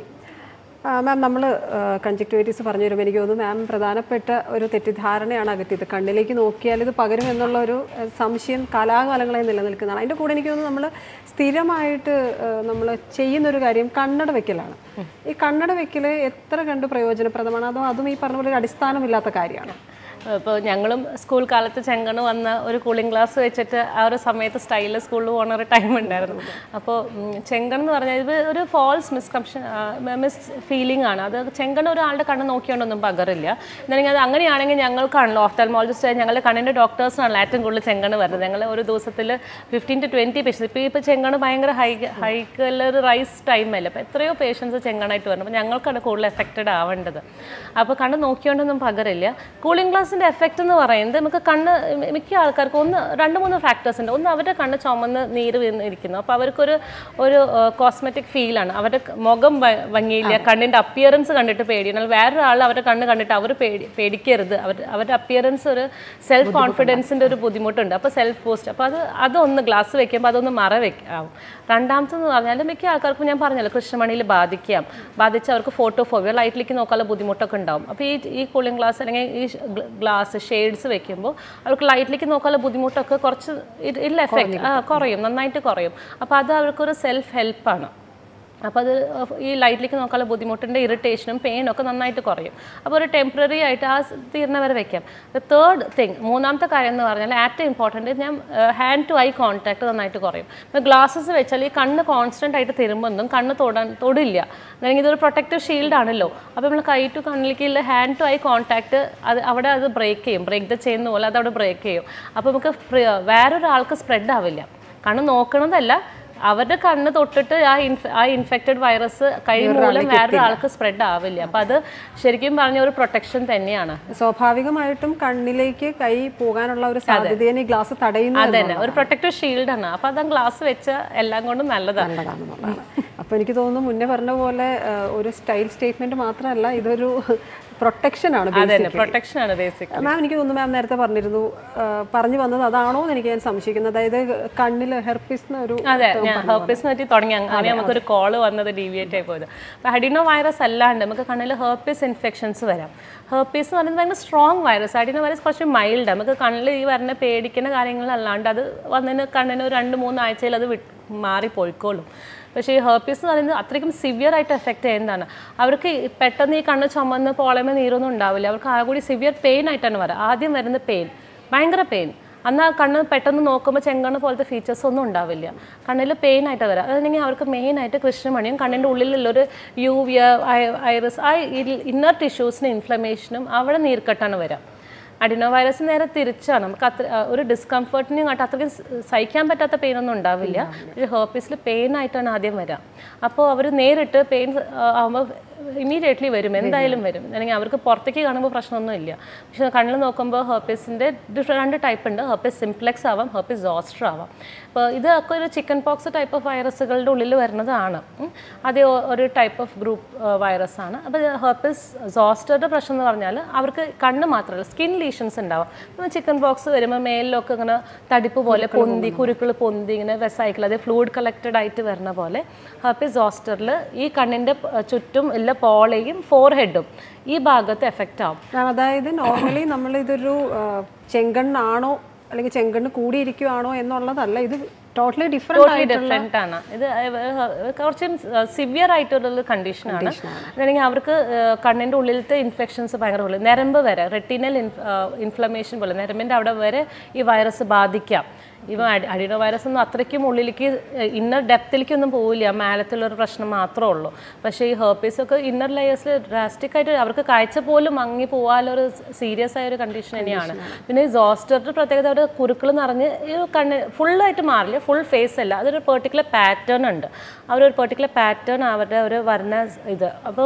ആ, മാം നമ്മൾ കൺജക്ടിവിറ്റീസ് പറഞ്ഞു വരുമ്പോൾ എനിക്ക് തോന്നുന്നു മാം പ്രധാനപ്പെട്ട ഒരു തെറ്റിദ്ധാരണയാണ് അകറ്റിയത് കണ്ണിലേക്ക് നോക്കിയാൽ ഇത് പകരും എന്നുള്ള ഒരു ആ, സംശയം കാലാകാലങ്ങളായി നിലനിൽക്കുന്നതാണ് അതിൻ്റെ കൂടെ എനിക്ക് തോന്നുന്നു നമ്മൾ സ്ഥിരമായിട്ട് നമ്മൾ ചെയ്യുന്നൊരു കാര്യം കണ്ണട വെക്കലാണ് ഈ കണ്ണട വെക്കൽ എത്ര കണ്ട് പ്രയോജനപ്രദമാണ് അതോ അതും ഈ പറഞ്ഞ പോലെ ഒരു അടിസ്ഥാനമില്ലാത്ത കാര്യമാണ് ഇപ്പോൾ ഞങ്ങളും സ്കൂൾ കാലത്ത് ചെങ്കണ് വന്ന ഒരു കൂളിംഗ് ഗ്ലാസ് വെച്ചിട്ട് ആ ഒരു സമയത്ത് സ്റ്റൈലിൽ സ്കൂളിൽ പോകുന്ന ഒരു ടൈം ഉണ്ടായിരുന്നു അപ്പോൾ ചെങ്കൺ എന്ന് പറഞ്ഞാൽ ഇത് ഒരു ഫോൾസ് മിസ്കംഷൻ മിസ് ഫീലിംഗ് ആണ് അത് ചെങ്കൺ ഒരാളുടെ കണ്ണ് നോക്കിയോണ്ടൊന്നും പകരില്ല എന്നാണെങ്കിൽ അത് അങ്ങനെയാണെങ്കിൽ ഞങ്ങൾക്കാണല്ലോ ഓഫ്തൽമോളജിസ്റ്റ് ഞങ്ങളുടെ കണ്ണിൻ്റെ ഡോക്ടേഴ്സിനാണല്ലോ ഏറ്റവും കൂടുതൽ ചെങ്കണ് വരുന്നത് ഞങ്ങൾ ഒരു ദിവസത്തിൽ ഫിഫ്റ്റീൻ ടു ട്വൻറ്റി പേഷ്യൻസ് ഇപ്പോൾ ഇപ്പോൾ ചെങ്കണ് ഭയങ്കര ഹൈ ഹൈ കലർ റൈസ് ടൈമല്ല അപ്പോൾ എത്രയോ പേഷ്യൻസ് ചെങ്കണായിട്ട് വരുന്നത് അപ്പോൾ ഞങ്ങൾക്കാണ് കൂടുതൽ എഫക്റ്റഡ് ആവേണ്ടത് അപ്പോൾ കണ്ണ് നോക്കിയോണ്ടൊന്നും പകരില്ല കൂളിംഗ് ഗ്ലാസിൻ്റെ എഫക്റ്റ് എന്ന് പറയുന്നത് നമുക്ക് കണ്ണ് മി- മിക്ക ആൾക്കാർക്കും ഒന്ന് രണ്ട് മൂന്ന് ഫാക്ടേഴ്സ് ഉണ്ട് ഒന്ന് അവരുടെ കണ്ണ് ചുമന്ന് നീര് വീണിരിക്കുന്നു അപ്പോൾ അവർക്കൊരു ഒരു കോസ്മെറ്റിക് ഫീലാണ് അവരുടെ ക- മുഖം ഭ- ഭംഗിയില്ല കണ്ണിൻ്റെ അപ്പിയറൻസ് കണ്ടിട്ട് പേടിയാണ് എന്നാൽ വേറൊരാൾ അവരുടെ കണ്ണ് കണ്ടിട്ട് അവർ പേടി പേടിക്കരുത് അവർ അവരുടെ അപ്പിയറൻസ് ഒരു സെൽഫ് കോൺഫിഡൻസിൻ്റെ ഒരു ബുദ്ധിമുട്ടുണ്ട് അപ്പോൾ സെൽഫ് ബൂസ്റ്റ് അപ്പോൾ അത് അതൊന്ന് ഗ്ലാസ് വെക്കുമ്പോൾ അതൊന്ന് മറ വെക്കാവും രണ്ടാമത്തെന്ന് പറഞ്ഞാൽ മിക്ക ആൾക്കാർക്കും ഞാൻ പറഞ്ഞല്ലോ കൃഷ്ണമണിയിൽ ബാധിക്കാം ബാധിച്ച് അവർക്ക് ഫോട്ടോ ഫോബിയ ലൈറ്റിലേക്ക് നോക്കാനുള്ള ബുദ്ധിമുട്ടൊക്കെ ഉണ്ടാവും അപ്പോൾ ഈ ഈ കൂളിംഗ് ഗ്ലാസ് അല്ലെങ്കിൽ ഈ ഗ്ലാസ് ഷെയ്ഡ്സ് വെക്കുമ്പോൾ അവർക്ക് ലൈറ്റിലേക്ക് നോക്കാനുള്ള ബുദ്ധിമുട്ടൊക്കെ കുറച്ച് ഇ- ഇല്ല എഫക്റ്റ് ആ കുറയും നന്നായിട്ട് കുറയും അപ്പോൾ അത് അവർക്കൊരു സെൽഫ് ഹെൽപ്പാണ് അപ്പോൾ അത് ഈ ലൈറ്റിലേക്ക് നോക്കാനുള്ള ബുദ്ധിമുട്ടിൻ്റെ ഇറിറ്റേഷനും പെയിനും ഒക്കെ നന്നായിട്ട് കുറയും അപ്പോൾ ഒരു ടെമ്പററി ആയിട്ട് ആ സ് തീർന്ന വരെ വെക്കാം തേർഡ് തിങ് മൂന്നാമത്തെ കാര്യം എന്ന് പറഞ്ഞാൽ ഏറ്റവും ഇമ്പോർട്ടൻറ്റ് ഞാൻ ഹാൻഡ് ടു ഐ കോൺടാക്ട് നന്നായിട്ട് കുറയും ഇപ്പോൾ ഗ്ലാസ്സസ് വെച്ചാൽ ഈ കണ്ണ് കോൺസ്റ്റൻ്റ് ആയിട്ട് തിരുമ്പൊന്നും കണ്ണ് തൊടാൻ തൊടില്ല അല്ലെങ്കിൽ ഇതൊരു പ്രൊട്ടക്റ്റീവ് ഷീൽഡ് ആണല്ലോ അപ്പോൾ നമ്മൾ കൈ ടു കണ്ണിലേക്കുള്ള ഹാൻഡ് ടു ഐ കോൺടാക്ട് അത് അവിടെ അത് ബ്രേക്ക് ചെയ്യും ബ്രേക്ക് ദ ചെയ്യുന്ന പോലെ അത് അവിടെ ബ്രേക്ക് ചെയ്യും അപ്പോൾ നമുക്ക് പ്ര- വേറൊരാൾക്ക് സ്പ്രെഡ് ആവില്ല കണ്ണ് നോക്കണതല്ല അവരുടെ കണ്ണ് തൊട്ടിട്ട് ആ ഇൻഫ ആ ഇൻഫെക്റ്റഡ് വൈറസ് കൈ മൂലം വേറൊരാൾക്ക് സ്പ്രെഡ് ആവില്ല അപ്പം അത് ശരിക്കും പറഞ്ഞ ഒരു പ്രൊട്ടക്ഷൻ തന്നെയാണ് സ്വാഭാവികമായിട്ടും കണ്ണിലേക്ക് കൈ പോകാനുള്ള ഒരു സാധ്യതയെ ഈ ഗ്ലാസ് തടയുന്നു അതന്നെ ഒരു പ്രൊട്ടക്റ്റീവ് ഷീൽഡാണ് അപ്പം അത് ഗ്ലാസ് വെച്ച എല്ലാം കൊണ്ടും നല്ലതാണ് നല്ലതാണെന്നുള്ളതാണ് അപ്പോൾ എനിക്ക് തോന്നുന്നു മുന്നേ പറഞ്ഞ പോലെ ആ, ഒരു സ്റ്റൈൽ സ്റ്റേറ്റ്മെന്റ് മാത്രമല്ല ഇതൊരു പ്രൊട്ടക്ഷൻ ആണ് അതന്നെ പ്രൊട്ടക്ഷൻ ആണ് ബേസിക് മാം എനിക്ക് തോന്നുന്നു മാം നേരത്തെ പറഞ്ഞിരുന്നു ആ, പറഞ്ഞു വന്നത് അതാണോ എന്ന് എനിക്ക് ഞാൻ സംശയിക്കുന്നത് അതായത് കണ്ണിൽ ഹെർപ്പിസ് ഒരു അതെ ഞാൻ ഹെർപ്പിസിനെ പറ്റി തുടങ്ങി അങ്ങനെ നമുക്കൊരു കോള് വന്നത് ഡീവിയേറ്റ് ആയി പോയത് അപ്പോൾ അഡിനോ വൈറസ് അല്ലാണ്ട് നമുക്ക് കണ്ണിൽ ഹെർപ്പിസ് ഇൻഫെക്ഷൻസ് വരാം ഹെർപ്പീസ് എന്ന് പറയുന്നത് ഭയങ്കര സ്ട്രോങ് വൈറസ് അഡിനോ വൈറസ് കുറച്ച് മൈൽഡ് നമുക്ക് കണ്ണിൽ ഈ വരുന്ന പേടിക്കുന്ന കാര്യങ്ങളല്ലാണ്ട് അത് വന്നതിന് കണ്ണിന് ഒരു രണ്ട് മൂന്ന് ആഴ്ചയിൽ അത് വിട്ട് മാറി പോയിക്കോളും പക്ഷേ ഈ ഹെർപ്പീസ് എന്ന് പറയുന്നത് അത്രയ്ക്കും സിവിയർ ആയിട്ട് എഫക്റ്റ് ചെയ്യുന്നതാണ് അവർക്ക് ഈ പെട്ടെന്ന് ഈ കണ്ണ് ചുമന്ന് പോളമ നീരൊന്നും ഉണ്ടാവില്ല അവർക്ക് ആ കൂടി സിവിയർ പെയിൻ ആയിട്ടാണ് വരിക ആദ്യം വരുന്ന പെയിൻ ഭയങ്കര പെയിൻ അന്ന് ആ കണ്ണ് പെട്ടെന്ന് നോക്കുമ്പോൾ ചെങ്കണ്ണ് പോലത്തെ ഫീച്ചേഴ്സ് ഒന്നും ഉണ്ടാവില്ല കണ്ണിൽ പെയിൻ ആയിട്ട് വരാം അതല്ലെങ്കിൽ അവർക്ക് മെയിൻ ആയിട്ട് കൃഷ്ണമണിയും കണ്ണിൻ്റെ ഉള്ളിലുള്ളൊരു യൂവിയ ഐറിസ് ആ ഇന്നർ ടിഷ്യൂസിന് ഇൻഫ്ലമേഷനും അവിടെ നീർക്കെട്ടാണ് വരാം അഡിനോ വൈറസ് നേരെ തിരിച്ചാണ് നമുക്ക് അത്ര ആ, ഒരു ഡിസ്കംഫർട്ടിനും കാട്ട് അത്രയ്ക്ക് സ- സഹിക്കാൻ പറ്റാത്ത പെയിനൊന്നും ഉണ്ടാവില്ല പക്ഷേ ഹേർപ്പീസിൽ പെയിൻ ആയിട്ടാണ് ആദ്യം വരിക അപ്പോൾ അവർ നേരിട്ട് പെയിൻ ആകുമ്പോൾ ഇമീഡിയറ്റ്ലി വരും എന്തായാലും വരും അല്ലെങ്കിൽ അവർക്ക് പുറത്തേക്ക് കാണുമ്പോൾ പ്രശ്നമൊന്നും ഇല്ല പക്ഷേ കണ്ണിൽ നോക്കുമ്പോൾ ഹേർപ്പീസിൻ്റെ ഡിഫറെൻറ്റ് രണ്ട് ടൈപ്പ് ഉണ്ട് ഹേർപ്പീസ് സിംപ്ലെക്സ് ആവാം ഹേർപ്പീസ് സോസ്റ്റർ ആവാം അപ്പോൾ ഇതൊക്കെ ഒരു ചിക്കൻ പോക്സ് ടൈപ്പ് ഓഫ് വൈറസുകളുടെ ഉള്ളിൽ വരുന്നതാണ് ഉം. അത് ഒ- ഒരു ടൈപ്പ് ഓഫ് ഗ്രൂപ്പ് വൈറസ് ആണ് അപ്പോൾ ഹെർപ്പിസ് സോസ്റ്ററുടെ പ്രശ്നം എന്ന് പറഞ്ഞാൽ അവർക്ക് കണ്ണ് മാത്രമല്ല സ്കിൻ ലീഷൻസ് ഉണ്ടാവും ഇപ്പോൾ ചിക്കൻ പോക്സ് വരുമ്പോൾ മേലിലൊക്കെ ഇങ്ങനെ തടിപ്പ് പോലെ പൊന്തി കുരുക്കൾ പൊന്തി ഇങ്ങനെ വെസൈക്കിൾ അതായത് ഫ്ലൂയിഡ് കളക്റ്റഡ് ആയിട്ട് വരുന്ന പോലെ ഹെർപ്പിസ് സോസ്റ്ററിൽ ഈ കണ്ണിൻ്റെ ചുറ്റും ഉള്ള പോളയും ഫോർ ഹെഡും ഈ ഭാഗത്ത് എഫക്റ്റ് ആവും മാം അതായത് നോർമലി നമ്മൾ ഇതൊരു ആ, ചെങ്കണ്ണാണോ അല്ലെങ്കിൽ ചെങ്കണ്ണ് കൂടിയിരിക്കുവാണോ എന്നുള്ളതല്ല ഇത് ടോട്ടലി ഡിഫറെന്റ് ടോട്ടലി ഡിഫറെൻ്റ് ആണ് ഇത് ഏഹ് കുറച്ച് സിവിയർ ആയിട്ടുള്ള കണ്ടീഷനാണ് അല്ലെങ്കിൽ അവർക്ക് ഏഹ് കണ്ണിൻ്റെ ഉള്ളിലത്തെ ഇൻഫെക്ഷൻസ് ഭയങ്കര ഉള്ളിൽ ഞരമ്പ് വരെ റെറ്റിനൽ ഇൻഫ്ലമേഷൻ പോലെ ഞരമ്പിൻ്റെ അവിടെ വരെ ഈ വൈറസ് ബാധിക്കാം ഇവ അഡിനോ വൈറസ് ഒന്നും അത്രയ്ക്കും ഉള്ളിലേക്ക് ഇന്നർ ഡെപ്തിലേക്കൊന്നും പോവില്ല മേലത്തുള്ളൊരു പ്രശ്നം മാത്രമേ ഉള്ളൂ പക്ഷേ ഈ ഹേർപ്പീസ് ഒക്കെ ഇന്നർ ലെയേഴ്സിൽ ഡ്രാസ്റ്റിക് ആയിട്ട് അവർക്ക് കാഴ്ച പോലും മങ്ങി പോകാനൊരു സീരിയസ് ആയ ഒരു കണ്ടീഷൻ തന്നെയാണ് പിന്നെ ഈ സോസ്റ്ററിൻ്റെ പ്രത്യേകത അവിടെ കുരുക്കൾ നിറഞ്ഞ് ഈ കണ്ണ് ഫുള്ളായിട്ട് മാറില്ല ഫുൾ ഫേസ് അല്ല അതൊരു പെർട്ടിക്കുലർ പാറ്റേൺ ഉണ്ട് അവരൊരു പെർട്ടിക്കുലർ പാറ്റേൺ അവരുടെ ഒരു വരുന്ന ഇത് അപ്പോൾ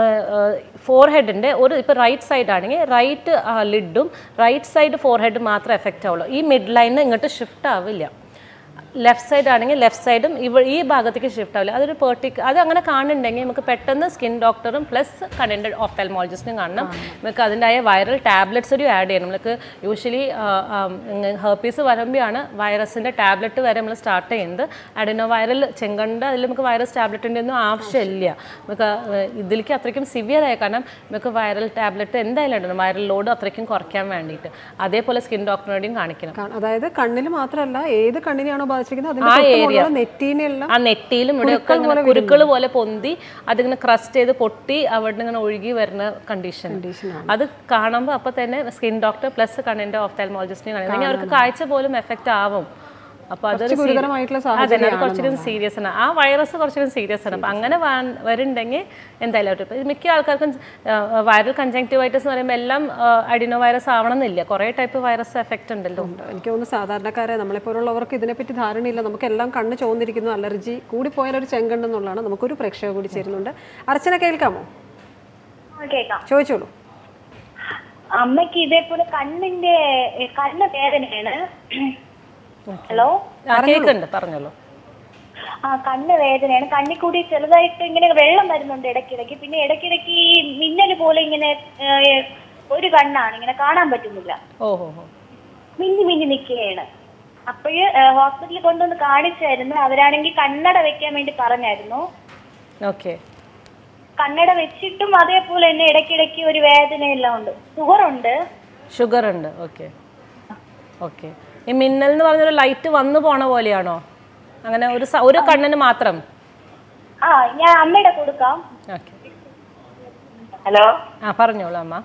ഫോർ ഹെഡിൻ്റെ ഒരു ഇപ്പോൾ റൈറ്റ് സൈഡ് ആണെങ്കിൽ റൈറ്റ് ലിഡും റൈറ്റ് സൈഡ് ഫോർ ഹെഡ് മാത്രമേ എഫക്റ്റ് ആവുള്ളൂ ഈ മിഡ് ലൈനിൽ ഇങ്ങോട്ട് ഷിഫ്റ്റ് ആവില്ല ലെഫ്റ്റ് സൈഡ് ആണെങ്കിൽ ലെഫ്റ്റ് സൈഡും ഇവ ഈ ഭാഗത്തേക്ക് ഷിഫ്റ്റ് ആവില്ല അതൊരു പെർട്ടിക് അത് അങ്ങനെ കാണുന്നുണ്ടെങ്കിൽ നമുക്ക് പെട്ടെന്ന് സ്കിൻ ഡോക്ടറും പ്ലസ് കണ്ണിൻ്റെ ഓഫ്താൽമോളജിസ്റ്റും കാണണം നമുക്ക് അതിൻ്റെ വൈറൽ ടാബ്ലറ്റ്സ് ഒരു ആഡ് ചെയ്യണം നമുക്ക് യൂഷ്വലി ഹെർപ്പീസ് വരുമ്പോഴാണ് വൈറസിൻ്റെ ടാബ്ലറ്റ് വരെ നമ്മൾ സ്റ്റാർട്ട് ചെയ്യുന്നത് അഡിനോ വൈറൽ ചെങ്കണ്ട അതിൽ നമുക്ക് വൈറസ് ടാബ്ലറ്റിൻ്റെ ഒന്നും ആവശ്യമില്ല നമുക്ക് ആ, ഇതിലേക്ക് അത്രയ്ക്കും സിവിയർ ആയ കാരണം നമുക്ക് വൈറൽ ടാബ്ലറ്റ് എന്തായാലും ഇടണം വൈറൽ ലോഡ് അത്രയ്ക്കും കുറയ്ക്കാൻ വേണ്ടിയിട്ട് അതേപോലെ സ്കിൻ ഡോക്ടറിനോടെയും കാണിക്കണം കാ- അതായത് കണ്ണിൽ മാത്രമല്ല ഏത് കണ്ണിനെയാണോ ബാധിച്ചിരിക്കുന്നത് ആ അതിന്റെ area. തൊട്ടുമുള്ള നെറ്റീനെല്ലാം ആ നെറ്റിയിലും ഇവിടെ ഒക്കെ ഇങ്ങനെ കുരുക്കൾ പോലെ പൊന്തി അതിങ്ങനെ ക്രസ്റ്റ് ചെയ്ത് പൊട്ടി അവിടെ ഇങ്ങനെ ഒഴുകി വരുന്ന കണ്ടീഷൻ അത് കാണുമ്പോൾ അപ്പോൾ തന്നെ സ്കിൻ ഡോക്ടർ പ്ലസ് കണ്ണിന്റെ ഓഫ്താൽമോളജിസ്റ്റിനെ കാണിക്കും അവർക്ക് കാഴ്ച പോലും എഫക്റ്റ് ആവും അപ്പോൾ അതൊരു കുറച്ച് ഗുരുതരമായിട്ടുള്ള അതെ അത് കുറച്ചുകൂടി സീരിയസ് ആണ് ആ വൈറസ് കുറച്ചുകൂടി സീരിയസ് ആണ് അപ്പം അങ്ങനെ വാ- വരുന്നുണ്ടെങ്കിൽ എന്തായാലും ഒരു- ഇപ്പം മിക്ക ആൾക്കാർക്കും വൈറൽ കൺജങ്ക്റ്റിവൈറ്റിസ് എന്ന് പറയുമ്പോൾ എല്ലാം അഡിനോ വൈറസ് ആവണമെന്നില്ല കുറേ ടൈപ്പ് വൈറസ് എഫക്റ്റ് ഉണ്ടല്ലോ ഉണ്ട്. എനിക്ക് തോന്നുന്നു സാധാരണക്കാരെ നമ്മളെപ്പോലുള്ളവർക്ക് ഇതിനെപ്പറ്റി ധാരണയില്ല നമുക്കെല്ലാം കണ്ണ് ചോന്നിരിക്കുന്നു അലർജി കൂടിപ്പോയാൽ ഒരു ചെങ്കണ്ടെന്നുള്ളതാണ് നമുക്കൊരു പ്രേക്ഷക കൂടി ചേരുന്നുണ്ട് അർച്ചന കേൾക്കാമോ കേൾക്കാം ചോദിച്ചോളൂ അമ്മയ്ക്ക് ഇതേപോലെ കണ്ണിന്റെ ഏ, കണ്ണ് വേദനയാണ് ഹലോ ആ കേൾക്കുന്നുണ്ട് പറഞ്ഞോളൂ ആ കണ്ണ് വേദനയാണ് കണ്ണിൽ കൂടി ചെറുതായിട്ട് ഇങ്ങനെ വെള്ളം വരുന്നുണ്ട് ഇടയ്ക്കിടയ്ക്ക് പിന്നെ ഇടയ്ക്കിടയ്ക്ക് ഈ മിന്നൽ പോലെ ഇങ്ങനെ ഏ, ഒരു കണ്ണാണ് ഇങ്ങനെ കാണാൻ പറ്റുന്നില്ല ഓഹോ ഹോ മിന്നി മിന്നി നിൽക്കുകയാണ് അപ്പോഴ് ഹോസ്പിറ്റലിൽ കൊണ്ടുവന്ന് കാണിച്ചായിരുന്നു അവരാണെങ്കിൽ കണ്ണട വെക്കാൻ വേണ്ടി പറഞ്ഞായിരുന്നു ഓക്കെ കണ്ണട വെച്ചിട്ടും അതേപോലെ തന്നെ ഇടയ്ക്കിടയ്ക്ക് ഒരു വേദനയെല്ലാം ഉണ്ട് ഷുഗർ ഉണ്ട് ഷുഗർ ഉണ്ട് ഓക്കെ ഓക്കെ ഈ മിന്നൽ എന്ന് പറഞ്ഞൊരു ലൈറ്റ് വന്നു പോണ പോലെയാണോ അങ്ങനെ ഒരു സ- ഒരു കണ്ണിന് മാത്രം ആ ഞാൻ അമ്മയുടെ കൊടുക്കാം ഓക്കെ ഹലോ ആ പറഞ്ഞോളൂ അമ്മ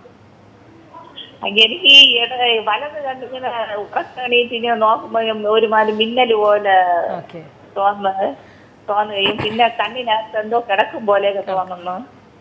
എനിക്ക് ഈ ഇട വലത് കണ്ടിങ്ങനെ ഉറക്കണീറ്റ് ഇങ്ങനെ നോക്കുമ്പോ ഒരുമാതിരി മിന്നൽ പോലെ ഓക്കെ തോന്നുന്നത് തോന്നുകയും പിന്നെ കണ്ണിനകത്ത് എന്തോ കിടക്കും പോലെയൊക്കെ തോന്നുന്നു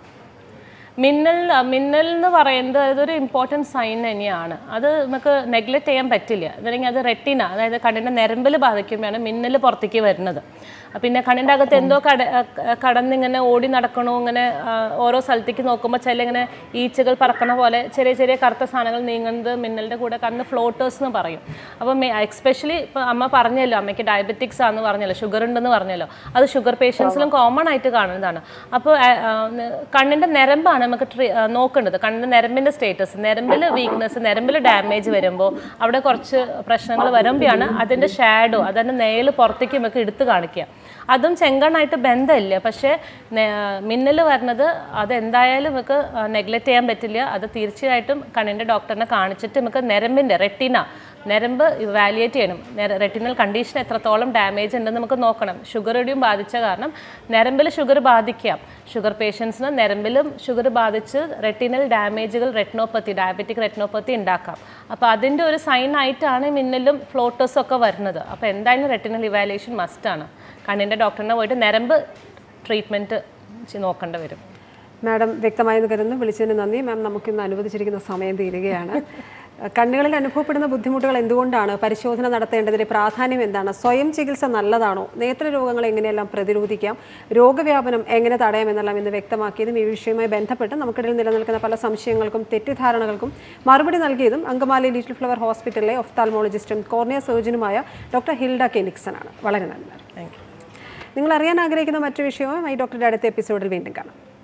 മിന്നൽ മിന്നൽ എന്ന് പറയുന്നത് അതൊരു ഇമ്പോർട്ടൻറ്റ് സൈൻ തന്നെയാണ് അത് നമുക്ക് നെഗ്ലക്റ്റ് ചെയ്യാൻ പറ്റില്ല അതല്ലെങ്കിൽ അത് റെറ്റിന അതായത് കണ്ണിൻ്റെ ഞരമ്പിൽ ബാധിക്കുമ്പോഴാണ് മിന്നൽ പുറത്തേക്ക് വരുന്നത് പിന്നെ കണ്ണിൻ്റെ അകത്ത് എന്തോ കട അഹ് കടന്നിങ്ങനെ ഓടി നടക്കണോ ഇങ്ങനെ ആ, ഓരോ സ്ഥലത്തേക്ക് നോക്കുമ്പോൾ ചില ഇങ്ങനെ ഈച്ചകൾ പറക്കണ പോലെ ചെറിയ ചെറിയ കറുത്ത സാധനങ്ങൾ നീങ്ങുന്നത് മിന്നലിൻ്റെ കൂടെ കണ്ണ് ഫ്ലോട്ടേഴ്സ് എന്ന് പറയും അപ്പോൾ എക്സ്പെഷ്യലി ഇപ്പോൾ അമ്മ പറഞ്ഞല്ലോ അമ്മയ്ക്ക് ഡയബറ്റിക്സ് ആണെന്ന് പറഞ്ഞല്ലോ ഷുഗർ ഉണ്ടെന്ന് പറഞ്ഞല്ലോ അത് ഷുഗർ പേഷ്യൻസിലും കോമൺ ആയിട്ട് കാണുന്നതാണ് അപ്പോൾ കണ്ണിൻ്റെ ഞരമ്പാണ് നമുക്ക് ട്രീ ആ, നോക്കേണ്ടത് കണ്ണിൻ്റെ ഞരമ്പിൻ്റെ സ്റ്റേറ്റസ് ഞരമ്പിൽ വീക്ക്നെസ് ഞരമ്പിൽ ഡാമേജ് വരുമ്പോൾ അവിടെ കുറച്ച് പ്രശ്നങ്ങൾ വരുമ്പോഴാണ് അതിൻ്റെ ഷാഡോ അതിൻ്റെ നെയിൽ പുറത്തേക്ക് നമുക്ക് എടുത്ത് കാണിക്കുക അതും ചെങ്കണ്ണായിട്ട് ബന്ധമില്ല പക്ഷേ മിന്നൽ വരുന്നത് അതെന്തായാലും നമുക്ക് നെഗ്ലക്റ്റ് ചെയ്യാൻ പറ്റില്ല അത് തീർച്ചയായിട്ടും കണ്ണിൻ്റെ ഡോക്ടറിനെ കാണിച്ചിട്ട് നമുക്ക് ഞരമ്പിൻ്റെ റെറ്റിന ഞരമ്പ് വാലിയേറ്റ് ചെയ്യണം റെറ്റിനൽ കണ്ടീഷൻ എത്രത്തോളം ഡാമേജ് ഉണ്ടെന്ന് നമുക്ക് നോക്കണം ഷുഗറുടെയും ബാധിച്ച കാരണം ഞരമ്പിൽ ഷുഗർ ബാധിക്കാം ഷുഗർ പേഷ്യൻസിന് ഞരമ്പിലും ഷുഗർ ബാധിച്ച് റെറ്റിനൽ ഡാമേജുകൾ റെറ്റിനോപ്പത്തി ഡയബറ്റിക് റെറ്റിനോപ്പത്തി ഉണ്ടാക്കാം അപ്പോൾ അതിൻ്റെ ഒരു സൈൻ ആയിട്ടാണ് മിന്നലും ഫ്ലോട്ടേഴ്സും ഒക്കെ വരുന്നത് അപ്പോൾ എന്തായാലും റെറ്റിനൽ ഇവാലുവേഷൻ മസ്റ്റാണ് കണ്ണിൻ്റെ ഡോക്ടറിനെ പോയിട്ട് ഞരമ്പ് ട്രീറ്റ്മെൻറ്റ് നോക്കേണ്ടി വരും മാഡം വ്യക്തമായെന്ന് കരുതുന്നു വിളിച്ചതിന് നന്ദി മാം നമുക്കിന്ന് അനുവദിച്ചിരിക്കുന്ന സമയം തീരുകയാണ് കണ്ണുകളിൽ അനുഭവപ്പെടുന്ന ബുദ്ധിമുട്ടുകൾ എന്തുകൊണ്ടാണ് പരിശോധന നടത്തേണ്ടതിന്റെ പ്രാധാന്യം എന്താണ് സ്വയം ചികിത്സ നല്ലതാണോ നേത്രരോഗങ്ങൾ എങ്ങനെയെല്ലാം പ്രതിരോധിക്കാം രോഗവ്യാപനം എങ്ങനെ തടയാം എന്നെല്ലാം ഇന്ന് വ്യക്തമാക്കിയതും ഈ വിഷയവുമായി ബന്ധപ്പെട്ട് നമുക്കിടയിൽ നിലനിൽക്കുന്ന പല സംശയങ്ങൾക്കും തെറ്റിദ്ധാരണകൾക്കും മറുപടി നൽകിയതും അങ്കമാലി ലിറ്റിൽ ഫ്ലവർ ഹോസ്പിറ്റലിലെ ഒഫ്താൽമോളജിസ്റ്റും കോർണിയ സർജനുമായ ഡോക്ടർ ഹിൽഡ കെനിക്സൺ ആണ് വളരെ നന്ദി താങ്ക് യു നിങ്ങൾ അറിയാൻ ആഗ്രഹിക്കുന്ന മറ്റു വിഷയവുമായി ഡോക്ടറുടെ അടുത്ത എപ്പിസോഡിൽ വീണ്ടും കാണാം